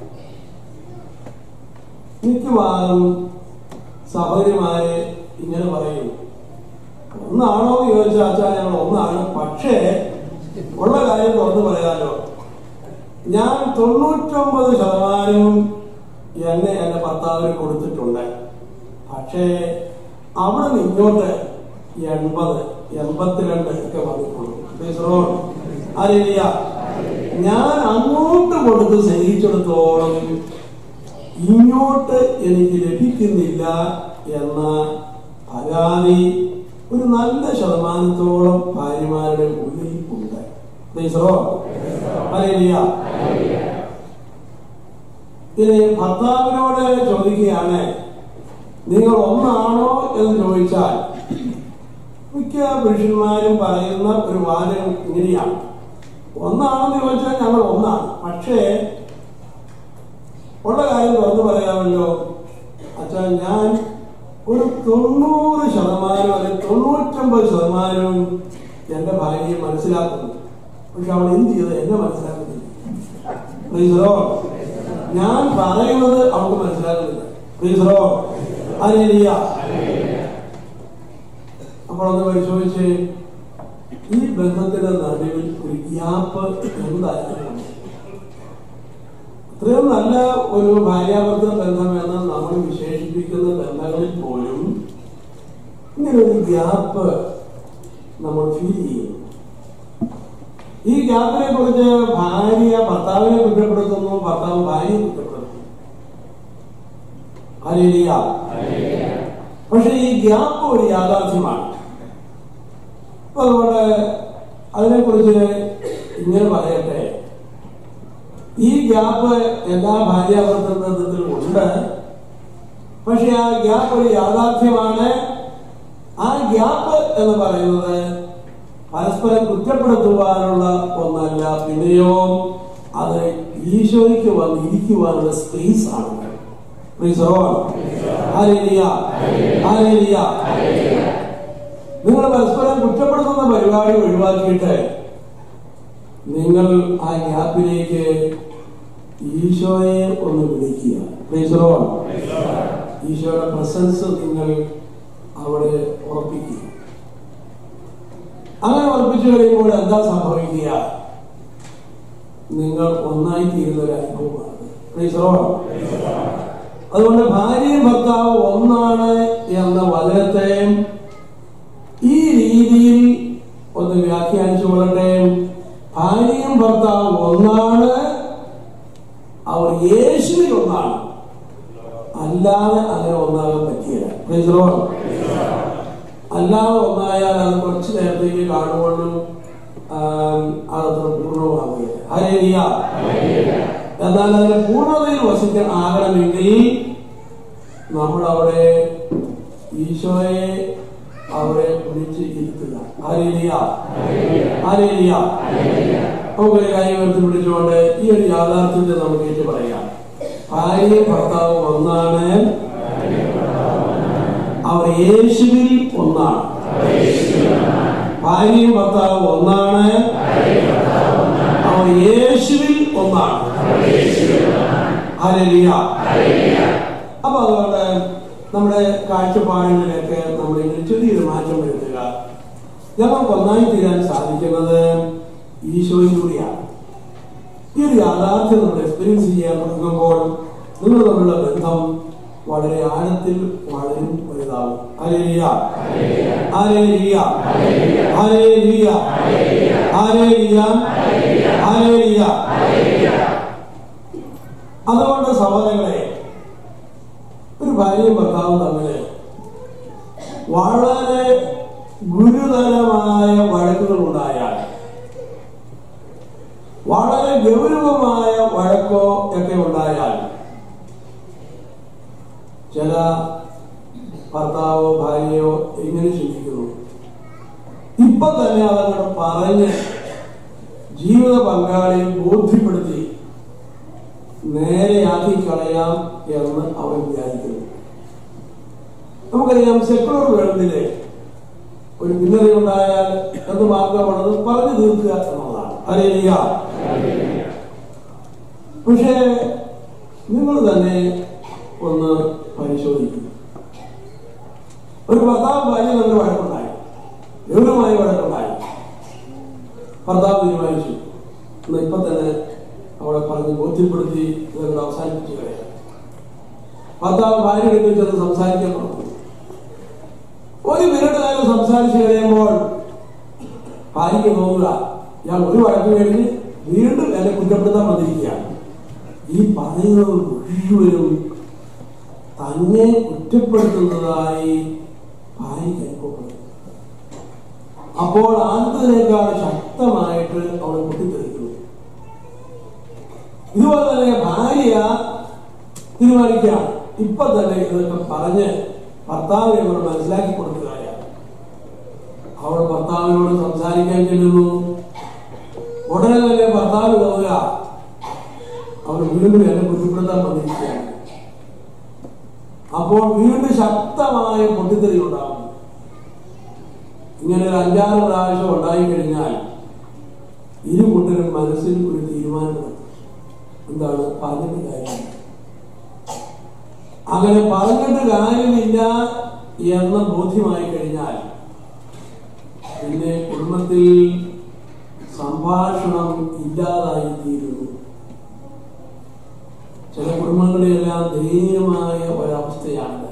മിക്കവാറും സഹോദരിമാരെ ഇങ്ങനെ പറയും ഒന്നാണോ എന്ന് ചോദിച്ചാൽ അച്ഛാ ഞങ്ങൾ ഒന്നാണ് പക്ഷേ ഉള്ള കാര്യം തുറന്നു പറയാലോ ഞാൻ തൊണ്ണൂറ്റൊമ്പത് ശതമാനവും എന്നെ എന്റെ ഭർത്താവിന് കൊടുത്തിട്ടുണ്ട് പക്ഷേ അവിടെ നിന്ന് ഇങ്ങോട്ട് എൺപത് എൺപത്തിരണ്ട് ഒക്കെ വന്നിട്ടുള്ളൂ Praise the Lord. Hallelujah. ഞാൻ അങ്ങോട്ട് കൊടുത്ത് സ്നേഹിച്ചിടത്തോളം ഇങ്ങോട്ട് എനിക്ക് ലഭിക്കുന്നില്ല എന്ന പരാതി ഒരു നല്ല ശതമാനത്തോളം ഭാര്യമാരുടെ ഉള്ളിൽ ഉണ്ട് Praise the Lord. Hallelujah. ഇനി ഭർത്താവിനോട് ചോദിക്കുകയാണ് നിങ്ങൾ ഒന്നാണോ എന്ന് ചോദിച്ചാൽ മിക്ക പുരുഷന്മാരും പറയുന്ന ഒരു വാചകം ഇങ്ങനെയാണ് ഒന്നാണെന്ന് ചോദിച്ചാൽ ഞങ്ങൾ ഒന്നാണ് പക്ഷേ ഉള്ള കാര്യം തുറന്നു പറയാമല്ലോ അച്ഛാ ഞാൻ ഒരു തൊണ്ണൂറ് ശതമാനം അല്ലെങ്കിൽ തൊണ്ണൂറ്റൊമ്പത് ശതമാനവും എന്റെ ഭാര്യയെ മനസ്സിലാക്കുന്നു പക്ഷെ അവൾ എന്ത് ചെയ്ത് എന്നെ മനസ്സിലാക്കുന്നില്ല Praise the Lord. ഞാൻ പറയുന്നത് അവൾക്ക് മനസ്സിലാക്കുന്നില്ല Praise the Lord. Hallelujah. അപ്പോൾ ഒന്ന് പരിശോധിച്ച് ഈ ബന്ധത്തിന്റെ നടുവിൽ ഒരു ഗ്യാപ്പ് എന്തായാലും അത്രയും നല്ല ഒരു ഭാര്യാഭർത്തൃ ബന്ധമെന്ന് നമ്മൾ വിശേഷിപ്പിക്കുന്ന ബന്ധങ്ങളിൽ പോലും ഇങ്ങനെ ഒരു ഗ്യാപ്പ് നമ്മൾ ഫീൽ ചെയ്യുന്നു ഈ ഗ്യാപ്പിനെ കുറിച്ച് ഭാര്യ ഭർത്താവിനെ കുറ്റപ്പെടുത്തുന്നു ഭർത്താവ് ഭാര്യയെ കുറ്റപ്പെടുത്തുന്നു ഹല്ലേലൂയ. പക്ഷെ ഈ ഗ്യാപ്പ് ഒരു യാഥാർത്ഥ്യമാണ് അപ്പൊ അതുകൊണ്ട് അതിനെക്കുറിച്ച് ഇങ്ങനെ പറയട്ടെ ഈ ഗ്യാപ്പ് എല്ലാ ഭാര്യാഭർത്തൃ ബന്ധത്തിലും ഉണ്ട് പക്ഷെ ആ ഗ്യാപ്പ് ഒരു യാഥാർത്ഥ്യമാണ് ആ ഗ്യാപ്പ് എന്ന് പറയുന്നത് പരസ്പരം കുറ്റപ്പെടുത്തുവാനുള്ള ഒന്നല്ല പിന്നെയോ അത് ഈശോയ്ക്ക് വന്നിരിക്കുവാനുള്ള സ്പേസ് ആണ് Praise the Lord. Hallelujah. Hallelujah. നിങ്ങൾ പരസ്പരം കുറ്റപ്പെടുത്തുന്ന പരിപാടി ഒഴിവാക്കിയിട്ട് നിങ്ങൾ ആ ഗ്യാപ്പിലേക്ക് ഈശോയെ ഒന്ന് വിളിക്കുക Praise the Lord. ഈശോയുടെ പ്രസൻസ് നിങ്ങൾ അവിടെ ഉറപ്പിക്കുക അങ്ങനെ ഉറപ്പിച്ചു കഴിയുമ്പോൾ എന്താ സംഭവിക്കുക നിങ്ങൾ ഒന്നായി തീരുന്ന ഒരു അനുഭവമാണ് Praise the Lord. അതുകൊണ്ട് ഭാര്യയും ഭർത്താവ് ഒന്നാണ് എന്ന വചനത്തെ ഈ രീതിയിൽ ഒന്ന് വ്യാഖ്യാനിച്ചു കൊള്ളട്ടെ ഭാര്യയും ഭർത്താവ് ഒന്നാണ് അവർ യേശുവിൽ ഒന്നാണ് അല്ലാതെ അങ്ങനെ ഒന്നാകാൻ പറ്റിയില്ല Praise the Lord. അല്ലാതെ ഒന്നായാൽ അത് കുറച്ച് നേരത്തേക്ക് കാണുകൊണ്ടും അതത്ര പൂർണ്ണമാകുകയില്ല ഹരേരിയ എന്നാൽ അതിന്റെ പൂർണ്ണതയിൽ വസിക്കാൻ ആകണമെങ്കിൽ നമ്മൾ അവിടെ ഈശോയെ അവിടെ വിളിച്ച് ഇരുത്തുക ഹരേരിയ ഹരേരിയ നമുക്കൊരു കാര്യം എടുത്ത് പിടിച്ചുകൊണ്ട് ഈ ഒരു യാഥാർത്ഥ്യത്തെ നമുക്ക് ഏറ്റു പറയാം ഭാര്യയും ഭർത്താവും ഒന്നാണ് അവർ യേശുവിൽ ഒന്നാണ് ഭാര്യയും ഭർത്താവും ഒന്നാണ് അവർ യേശുവിൽ ഒന്നാണ് ഹല്ലേലൂയ. അപ്പൊ അതുകൊണ്ട് നമ്മുടെ കാഴ്ചപ്പാടുകളിലൊക്കെ നമ്മൾ ഇങ്ങനെ ചെറിയൊരു മാറ്റം വരുത്തുക ഞങ്ങൾക്ക് ഒന്നായി തീരാൻ സാധിക്കുന്നത് ഈശോയിലൂടെയാണ് ഈ ഒരു യാഥാർത്ഥ്യം നമ്മൾ എക്സ്പീരിയൻസ് ചെയ്യാൻ തുടങ്ങുമ്പോൾ നിങ്ങൾ തമ്മിലുള്ള ബന്ധം വളരെ ആഴത്തിൽ വളരും വലുതാവും ഹല്ലേലൂയ. ഹല്ലേലൂയ. ഹല്ലേലൂയ. ഹല്ലേലൂയ. ഹല്ലേലൂയ. അതുകൊണ്ട് സഹോദരങ്ങളെ ഒരു ഭാര്യയും ഭർത്താവും തമ്മിൽ വളരെ ഗുരുതരമായ വഴക്കുകൾ ഉണ്ടായാൽ വളരെ ഗൗരവമായ വഴക്കോ ഒക്കെ ഉണ്ടായാൽ ചില ഭർത്താവോ ഭാര്യയോ എങ്ങനെ ചിന്തിക്കുന്നു ഇപ്പൊ തന്നെ അതങ്ങോട്ട് പറഞ്ഞ് ജീവിത പങ്കാളിയെ ബോധ്യപ്പെടുത്തി നേരെയാക്കി കളയാം എന്ന് അവൻ വിചാരിക്കുന്നു നമുക്കറിയാം സെക്കുലർ വേൾഡില് ഒരു ഭിന്നത ഉണ്ടായാൽ എന്ത് മാർഗമാണത് പറഞ്ഞു തീർക്കുക എന്നുള്ളതാണ് അറിയില്ല പക്ഷേ നിങ്ങൾ തന്നെ ഒന്ന് പരിശോധിക്കും ഒരു ഭർത്താവ് ഭാര്യ നല്ല വഴക്കുണ്ടായി ഗൗരവമായ വഴക്കുണ്ടായി ഭർത്താവ് തീരുമാനിച്ചു എന്നാ ഇപ്പൊ തന്നെ അവളെ പറഞ്ഞ് ബോധ്യപ്പെടുത്തി ഇതൊക്കെ അവസാനിപ്പിച്ചു കളയാം ഭർത്താവ് ഭാര്യ എടുത്ത് ചെന്ന് സംസാരിക്കാൻ തുടങ്ങി ഒരു മിനിറ്റ് നേരം സംസാരിച്ചു കഴിയുമ്പോൾ ഭാര്യയ്ക്ക് തോന്നുക ഞാൻ ഒരു വഴക്ക് കഴിഞ്ഞ് വീണ്ടും എന്നെ കുറ്റപ്പെടുത്താൻ വന്നിരിക്കുകയാണ് ഈ പറയുന്നത് മുഴുവനും തന്നെ കുറ്റപ്പെടുത്തുന്നതായി ഭാര്യയ്ക്ക് അനുഭവപ്പെടുന്നു അപ്പോൾ ആദ്യത്തിനേക്കാൾ ശക്തമായിട്ട് അവൾ പൊട്ടിത്തെറിക്കുന്നു ഇതുപോലെ തന്നെ ഭാര്യ തീരുമാനിക്കുകയാണ് ഇപ്പൊ തന്നെ ഇതൊക്കെ പറഞ്ഞ് ഭർത്താവിനെ നമ്മൾ മനസ്സിലാക്കി കൊടുക്കുകയാണ് അവൾ ഭർത്താവിനോട് സംസാരിക്കാൻ ചെല്ലുന്നു ഉടനെ തന്നെ ഭർത്താവ് തോന്നുക അവൾ വീണ്ടും എന്നെ ബുദ്ധിപ്പെടുത്താൻ വന്നിരിക്കുകയാണ് അപ്പോൾ വീണ്ടും ശക്തമായ പൊട്ടിത്തെറി ഉണ്ടാകും ഇങ്ങനെ ഒരു അഞ്ചാറ് പ്രാവശ്യം ഉണ്ടായി കഴിഞ്ഞാൽ ഇരു കൂട്ടരും മനസ്സിൽ ഒരു തീരുമാനമെടുക്കും എന്താണ് പറഞ്ഞിട്ട് കാര്യമില്ല അങ്ങനെ പറഞ്ഞിട്ട് കാര്യമില്ല എന്ന് ബോധ്യമായി കഴിഞ്ഞാൽ പിന്നെ കുടുംബത്തിൽ സംഭാഷണം ഇല്ലാതായി തീരുന്നു ചില കുടുംബങ്ങളിലെല്ലാം ദയനീയമായ ഒരവസ്ഥയാണ്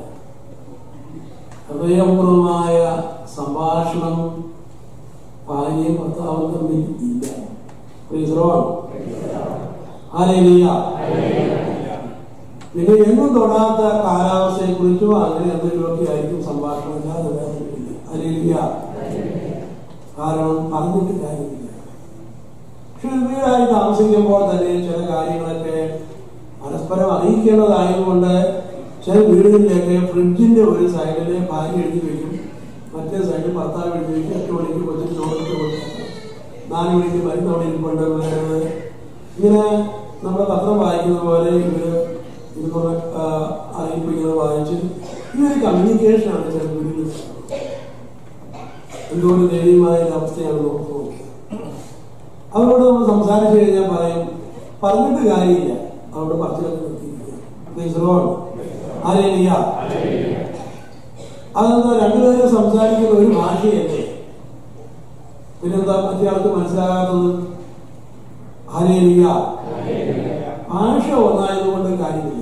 ഹൃദയപൂർവമായ സംഭാഷണം ഭാര്യയും ഭർത്താവും തമ്മിൽ ഇല്ല Praise the Lord. Hallelujah. പിന്നെ എങ്ങും തൊടാത്ത കാലാവസ്ഥയെ കുറിച്ചോ അങ്ങനെ എന്തെങ്കിലുമൊക്കെ ആയിരിക്കും സംഭാഷണം ഇല്ലാതെ വേറൊന്നുമില്ല അല്ലേലിയ കാരണം പറഞ്ഞിട്ട് കാര്യമില്ല പക്ഷെ ഒരു വീടായി താമസിക്കുമ്പോൾ തന്നെ ചില കാര്യങ്ങളൊക്കെ പരസ്പരം അറിയിക്കേണ്ടതായതുകൊണ്ട് ചില വീടുകളിലൊക്കെ ഫ്രിഡ്ജിന്റെ ഒരു സൈഡില് ഭാര്യ എഴുതി വെക്കും മറ്റേ സൈഡിൽ ഭർത്താവ് എഴുതി വെക്കും എട്ട് മണിക്ക് കൊച്ചിന് ചോറിട്ട് കൊടുക്കും നാല് മണിക്ക് മരുന്ന് അവിടെ ഇരിപ്പുണ്ട് പിള്ളേരത് ഇങ്ങനെ നമ്മുടെ പത്രം വായിക്കുന്ന പോലെ ഇവര് ഇതുപോലെ അറിയിപ്പ് ഇങ്ങനെ വായിച്ച് ഇതൊരു കമ്മ്യൂണിക്കേഷനാണ് ചില വീടുകളിൽ എന്തുകൊണ്ട് ദയനീയമായ ഒരു അവസ്ഥയാണ് നോക്കുന്നത് അവരോട് നമ്മൾ സംസാരിച്ചു കഴിഞ്ഞാൽ പറയും പറഞ്ഞിട്ട് കാര്യമില്ല അവരുടെ പറച്ചിലൊക്കെ നിർത്തിയിരിക്കുക ആരെയില്ല അതെന്താ രണ്ടുപേരും സംസാരിക്കുന്ന ഒരു ഭാഷയല്ലേ പിന്നെന്താ മറ്റേയാൾക്ക് മനസ്സിലാകാത്തത് ഹരേലിയ ഭാഷ ഒന്നായതുകൊണ്ട് കാര്യമില്ല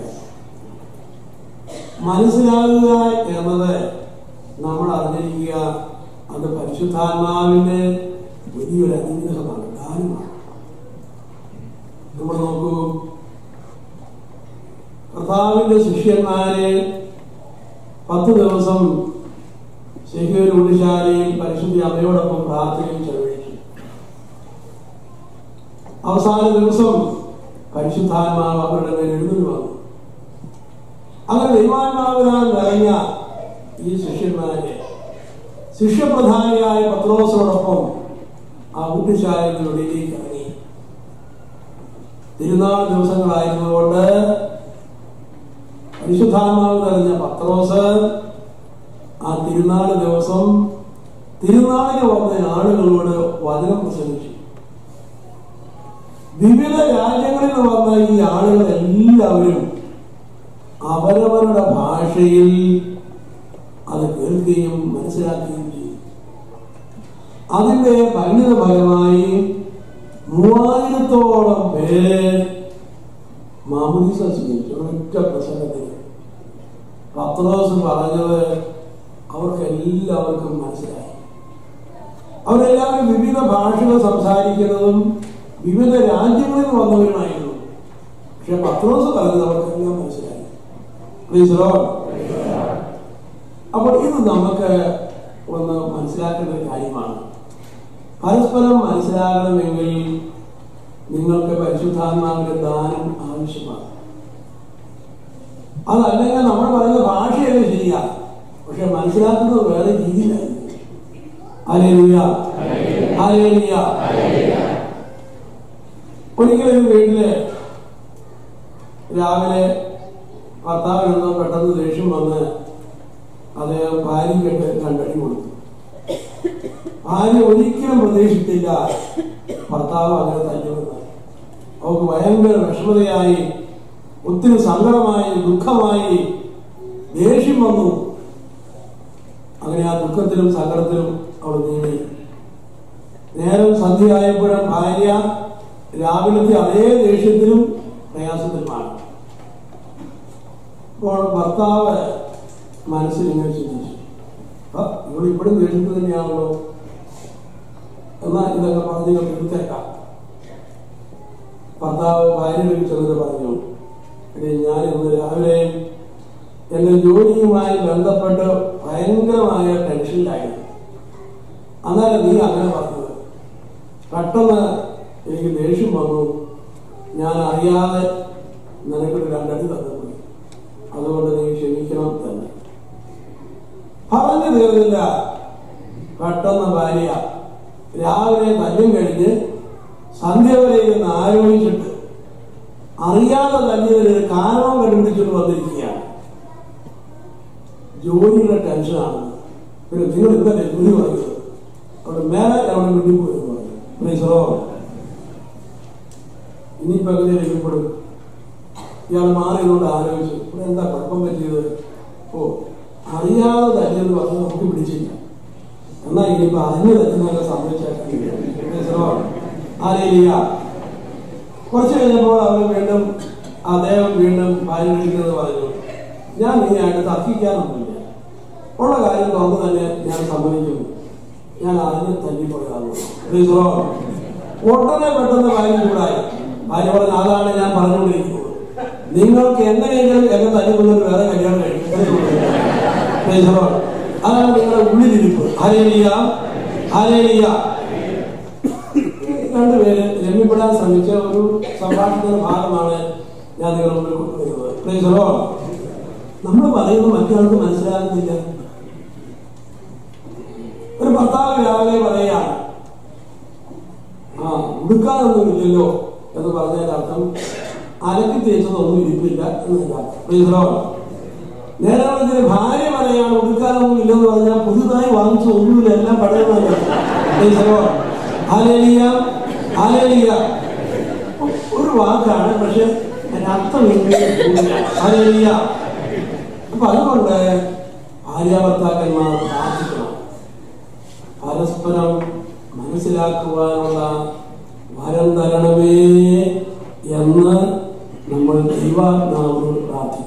മനസ്സിലാകുക എന്നത് നമ്മൾ അറിഞ്ഞിരിക്കുക അത് പരിശുദ്ധാത്മാവിന്റെ വലിയൊരു അനുഗ്രഹമാണ് ദാനമാണ് നമ്മൾ നോക്കൂ കർത്താവിന്റെ ശിഷ്യന്മാരെ പത്ത് ദിവസം ശരിയൊരു ഉണ്ണിശാലയിൽ പരിശുദ്ധി അമ്മയോടൊപ്പം പ്രാർത്ഥനയും ചെലവഴിച്ചു അവസാന ദിവസം പരിശുദ്ധാത്മാവ് അവരുടെ മേൽ എഴുന്നള്ളി വന്നു അങ്ങനെ ദൈവാത്മാവിനാൽ നിറഞ്ഞ ഈ ശിഷ്യന്മാരെ ശിഷ്യപ്രധാനിയായ പത്രോസോടൊപ്പം ആ ഉണ്ണിശാലയുടെ വെളിയിലേക്ക് ഇറങ്ങി തിരുനാൾ ദിവസങ്ങളായിരുന്നതുകൊണ്ട് പരിശുദ്ധാത്മാവ് നിറഞ്ഞ പത്രോസ് ആ തിരുനാൾ ദിവസം തിരുനാളിന് വന്ന ആളുകളോട് വചനം പ്രസംഗിച്ചു വിവിധ രാജ്യങ്ങളിൽ നിന്ന് വന്ന ഈ ആളുകൾ എല്ലാവരും അവരവരുടെ ഭാഷയിൽ അത് കേൾക്കുകയും മനസ്സിലാക്കുകയും ചെയ്തു അതിന്റെ പരിണിത ഫലമായി മൂവായിരത്തോളം പേര് മാമുദീസ സ്വീകരിച്ചു ഒരൊറ്റ പ്രസംഗത്തിൽ പത്രോസ് പറഞ്ഞത് അവർക്ക് എല്ലാവർക്കും മനസ്സിലായി അവരെല്ലാവരും വിവിധ ഭാഷകൾ സംസാരിക്കുന്നതും വിവിധ രാജ്യങ്ങളിൽ നിന്ന് വന്നവരുമായിരുന്നു പക്ഷെ പത്രോസ് പറഞ്ഞത് അവർക്കെല്ലാം മനസ്സിലായി Praise the Lord. അപ്പോൾ ഇത് നമുക്ക് ഒന്ന് മനസ്സിലാക്കേണ്ട ഒരു കാര്യമാണ് പരസ്പരം മനസ്സിലാകണമെങ്കിൽ നിങ്ങൾക്ക് പരിശുദ്ധാത്മാവിന്റെ ദാനം ആവശ്യമാണ് അതല്ലെങ്കിൽ നമ്മൾ പറയുന്ന ഭാഷയൊക്കെ ശരിയാ പക്ഷെ മനസ്സിലാക്കുന്നത് വേറെ രീതിയിലായിരുന്നു അലേലിയ അലേലിയ ഒരിക്കലും വീട്ടില് രാവിലെ ഭർത്താവിനെന്തോ പെട്ടെന്ന് ദേഷ്യം വന്ന് അദ്ദേഹം ഭാര്യയ്ക്കിട്ട് രണ്ടടി കൊടുത്തു ഭാര്യ ഒരിക്കലും പ്രതീക്ഷിച്ചില്ല ഭർത്താവ് അങ്ങനെ തല്ലുമെന്ന് അവൾക്ക് ഭയങ്കര വിഷമതയായി ഒത്തിരി സങ്കടമായി ദുഃഖമായി ദേഷ്യം വന്നു അങ്ങനെ ആ ദുഃഖത്തിലും സങ്കടത്തിലും അവൾ നീങ്ങി നേരം സന്ധ്യയായപ്പോഴും ഭാര്യ രാവിലത്തെ അതേ ദേഷ്യത്തിലും പ്രയാസത്തിലുമാണ് അപ്പോൾ ഭർത്താവ് മനസ്സിൽ ഇങ്ങനെ ചിന്തിച്ചു ആ ഇവിടെ ഇപ്പോഴും ദേഷ്യത്തിൽ തന്നെയാണല്ലോ എന്നാൽ ഇതൊക്കെ പറഞ്ഞ് എടുത്തേക്കാം ഭർത്താവ് ഭാര്യയുടെ ചെന്നിട്ട് പറഞ്ഞു എടീ ഞാൻ ഇന്ന് രാവിലെ എന്റെ ജോലിയുമായി ബന്ധപ്പെട്ട് ഭയങ്കരമായ ടെൻഷനിലായിരുന്നു അന്നേരം നീ അങ്ങനെ പറഞ്ഞത് പെട്ടെന്ന് എനിക്ക് ദേഷ്യം വന്നു ഞാൻ അറിയാതെ നിനക്കൊരു രണ്ടടി തന്നുപോയി അതുകൊണ്ട് നീ ക്ഷമിക്കണം തന്നെ പറഞ്ഞു തീർന്നില്ല പെട്ടെന്ന് ഭാര്യ രാവിലെ തല്ലും കഴിഞ്ഞ് സന്ധ്യ വരെ ഇരുന്ന് ആലോചിച്ചിട്ട് അറിയാതെ തല്ലിയതിന് കാരണം കണ്ടുപിടിച്ചിട്ട് വന്നിരിക്കുകയാണ് ജോലിയുടെ ടെൻഷനാണ് പിന്നെ നിങ്ങൾ ഇന്നലെ ജോലി പറയുന്നത് അവിടെ മേലെ അവിടെ വീട്ടിൽ പോയി എന്ന് പറഞ്ഞു പ്രീസറോ ഇനിയിപ്പോ എങ്ങനെ രക്ഷപ്പെടും ഇയാൾ മാറിയതുകൊണ്ട് ആലോചിച്ചു ഇവിടെ എന്താ കുഴപ്പം പറ്റിയത് ഓ അറിയാതെ തല്ലിയെന്ന് പറഞ്ഞ് നമുക്ക് പിടിച്ചില്ല എന്നാ ഇനിയിപ്പോ അറിഞ്ഞു തല്ലുന്നതൊക്കെ സംഭവിച്ചേക്കാം ആരേലിയ കുറച്ച് കഴിഞ്ഞപ്പോൾ അവർ വീണ്ടും അദ്ദേഹം വീണ്ടും ഭാര്യ വിളിക്കുന്നത് പറഞ്ഞു ഞാൻ നീയായിട്ട് തർക്കിക്കാനൊന്നുമില്ല ഉള്ള കാര്യം തുറന്നു തന്നെ ഞാൻ സമ്മതിക്കുന്നു ഞാൻ അറിഞ്ഞ് തല്ലിപ്പോയതാണ് ഉടനെ പെട്ടെന്ന് ഭാര്യ ചൂടായി ഭാര്യ പറഞ്ഞ അതാണ് ഞാൻ പറഞ്ഞുകൊണ്ടിരിക്കുന്നത് നിങ്ങൾക്ക് എങ്ങനെയെങ്കിലും എന്നെ തല്ലിക്കൊണ്ടൊരു വേറെ കല്യാണം കഴിക്കും അതാണ് നിങ്ങളുടെ ഉള്ളിലിരിപ്പ് ഹരേലിയ ഹരേലിയ രണ്ടുപേര് രമ്യപ്പെടാൻ ശ്രമിച്ച ഒരു സംഭാഷണത്തിന്റെ ഭാഗമാണ് ഞാൻ നിങ്ങളുടെ മുമ്പിൽ കൊണ്ടുവരുന്നത് പ്രീസറോ നമ്മൾ പറയുന്നത് മറ്റൊരാൾക്ക് മനസ്സിലാകുന്നില്ല ഒരു ഭർത്താവ് രാവിലെ പറയാണ് ആ ഉടുക്കാനൊന്നുമില്ലല്ലോ എന്ന് പറഞ്ഞതിന്റെ അർത്ഥം അലക്കി തേച്ചതൊന്നും ഇരിപ്പില്ല എന്നല്ല പ്രീസറോ നേരെ പറഞ്ഞ ഭാര്യ പറയാണ് ഉടുക്കാനൊന്നും ഇല്ലെന്ന് പറഞ്ഞാൽ പുതുതായി വാങ്ങിച്ച ഒന്നുമില്ല എല്ലാം പഴയതല്ല പ്രീസറോ ഹാലേലിയ ഹാലേലിയ ഒരു വാക്കാണ് പക്ഷെ അതിന്റെ അർത്ഥം ഹാലേലിയ അപ്പൊ അതുകൊണ്ട് ഭാര്യാഭർത്താക്കന്മാർ പ്രാർത്ഥിക്കണം പരസ്പരം മനസ്സിലാക്കുവാനുള്ള വരം തരണമേ എന്ന് നമ്മൾ ദൈവാത്മാവിനോട് പ്രാർത്ഥിക്കും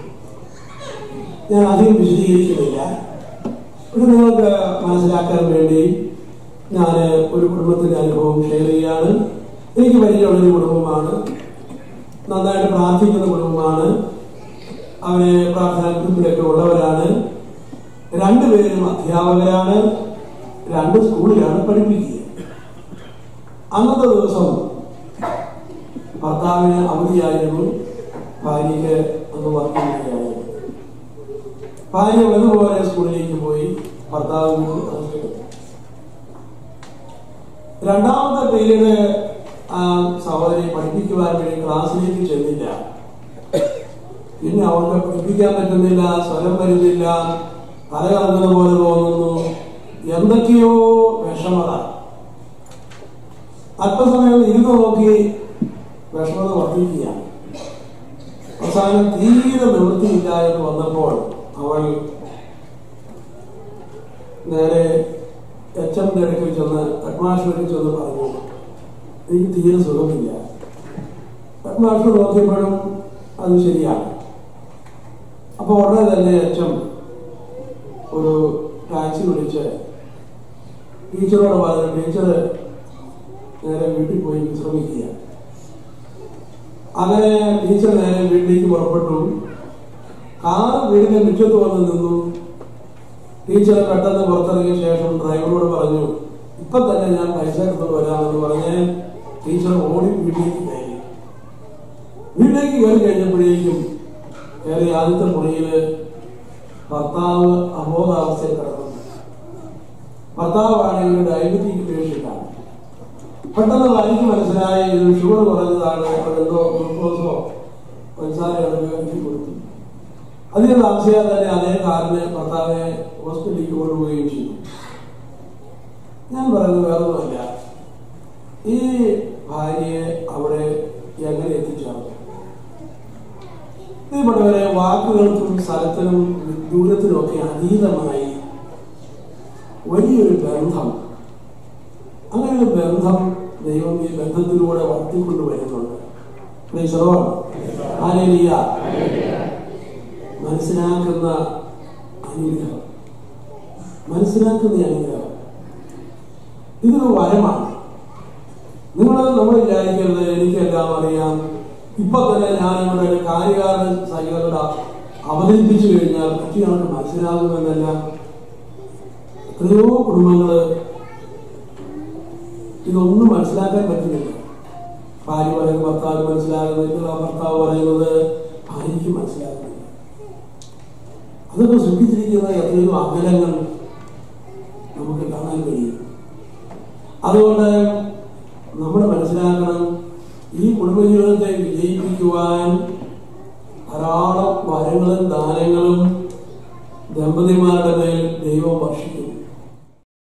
ഞാൻ അധികം വിശദീകരിക്കുന്നില്ല പക്ഷെ നിങ്ങൾക്ക് മനസ്സിലാക്കാൻ വേണ്ടി ഞാൻ ഒരു കുടുംബത്തിന്റെ അനുഭവം ഷെയർ ചെയ്യാണ് എനിക്ക് പരിചയമുള്ളൊരു കുടുംബമാണ് നന്നായിട്ട് പ്രാർത്ഥിക്കുന്ന കുടുംബമാണ് അവരെ പ്രാർത്ഥനാ ഗ്രൂപ്പിലൊക്കെ ഉള്ളവരാണ് രണ്ടുപേരും അധ്യാപകരാണ് രണ്ട് സ്കൂളിലാണ് പഠിപ്പിക്കുക അന്നത്തെ ദിവസം ഭർത്താവിന് അവധിയായിരുന്നു ഭാര്യയ്ക്ക് അന്ന് വർക്കിംഗ് ഭാര്യ വലുപോലെ സ്കൂളിലേക്ക് പോയി ഭർത്താവ് വീട്ടിൽ താമസിക്കുന്നു. രണ്ടാമത്തെ പീരീഡ് ആ സഹോദരി പഠിപ്പിക്കുവാൻ വേണ്ടി ക്ലാസ്സിലേക്ക് ചെന്നില്ല പിന്നെ അവർക്ക് പഠിപ്പിക്കാൻ പറ്റുന്നില്ല സ്വരം വരുന്നില്ല തല കറങ്ങുന്ന പോലെ തോന്നുന്നു എന്തൊക്കെയോ വിഷമത അല്പസമയം ഇരുന്ന് നോക്കി വിഷമത വർദ്ധിക്കുകയാണ് അവസാനം തീരെ നിവൃത്തിയില്ല എന്ന് വന്നപ്പോൾ അവൾ നേരെ എച്ച് എം അടുക്കൽ ചെന്ന് ഹെഡ്മാസ്റ്ററിൽ ചെന്ന് പറഞ്ഞു എനിക്ക് തീരെ സുഖമില്ല ഹെഡ്മാസ്റ്റർ നോക്കിയപ്പോഴും അത് ശരിയാണ് അപ്പോൾ ഉടനെ തന്നെ എച്ച് എം ഒരു ടാക്സി വിളിച്ച് ടീച്ചറോട് പറഞ്ഞു ടീച്ചർ നേരെ വീട്ടിൽ പോയി വിശ്രമിക്കുക അങ്ങനെ ടീച്ചർ നേരെ വീട്ടിലേക്ക് പുറപ്പെട്ടു കാർ വീടിന്റെ മുറ്റത്ത് വന്ന് നിന്നു ടീച്ചർ പെട്ടെന്ന് പുറത്തിറങ്ങിയ ശേഷം ഡ്രൈവറോട് പറഞ്ഞു ഇപ്പൊ തന്നെ ഞാൻ പൈസ എടുത്തോണ്ട് വരാമെന്ന് പറഞ്ഞ് ടീച്ചർ ഓടി വീട്ടിലേക്ക് കയറി വീട്ടിലേക്ക് കയറി കഴിഞ്ഞപ്പോഴേക്കും കയറി ആദ്യത്തെ മുറിയില് ഭർത്താവ് അബോധാവസ്ഥയിൽ കിടന്നു ഭർത്താവാണെങ്കിൽ ഡയബറ്റിക് പേഷ്യന്റാണ് പെട്ടെന്ന് ഭാര്യയ്ക്ക് മനസ്സിലായി ഇത് ഷുഗർ കുറഞ്ഞതാണ് അതെന്തോ ഗ്ലൂക്കോസോ പഞ്ചസാരയാണ് ഉപയോഗിച്ച് കൊടുത്തു അധികം താമസിയാതെ തന്നെ അതേ കാറിന് ഭർത്താവിനെ ഹോസ്പിറ്റലിലേക്ക് കൊണ്ടുപോവുകയും ചെയ്തു ഞാൻ പറയുന്നത് വേറൊന്നുമല്ല ഈ ഭാര്യയെ അവിടെ എങ്ങനെ എത്തിച്ചേർന്നു പ്രിയപ്പെട്ടവരെ വാക്കുകൾക്കും സ്ഥലത്തിനും ദൂരത്തിനും ഒക്കെ അതീതമായി വലിയൊരു ബന്ധം അങ്ങനെ ഒരു ബന്ധം ദൈവം ഈ ബന്ധത്തിലൂടെ വളർത്തിക്കൊണ്ട് വരുന്നുണ്ട് ആലേലിയ മനസ്സിലാക്കുന്ന അനുഗ്രഹം മനസ്സിലാക്കുന്ന അനുഗ്രഹം ഇതൊരു വരമാണ് നിങ്ങൾ നമ്മൾ വിചാരിക്കരുത് എനിക്കെല്ലാം അറിയാം ഇപ്പൊ തന്നെ ഞാൻ ഇവിടെ ഒരു കാര്യകാരൻ സൈകളുടെ അവതരിപ്പിച്ചു കഴിഞ്ഞാൽ മറ്റൊരാൾക്ക് മനസ്സിലാകുമെന്നല്ല എത്രയോ കുടുംബങ്ങള് ഇതൊന്നും മനസ്സിലാക്കാൻ പറ്റുന്നില്ല ഭാര്യ പറയുന്നത് ഭർത്താവ് മനസ്സിലാകുന്നില്ല ഭർത്താവ് പറയുന്നത് ഭാര്യയ്ക്ക് മനസ്സിലാകുന്നില്ല അതൊക്കെ സൂക്ഷിച്ചിരിക്കുന്ന എത്രയോ അകലങ്ങൾ നമുക്ക് കാണാൻ കഴിയും അതുകൊണ്ട് നമ്മൾ മനസ്സിലാക്കണം ഈ കുടുംബജീവിതത്തെ വിജയിപ്പിക്കുവാൻ ധാരാളം വരങ്ങളും ദാനങ്ങളും ദമ്പതിമാരുടെ മേൽ ദൈവം വർഷിക്കുന്നു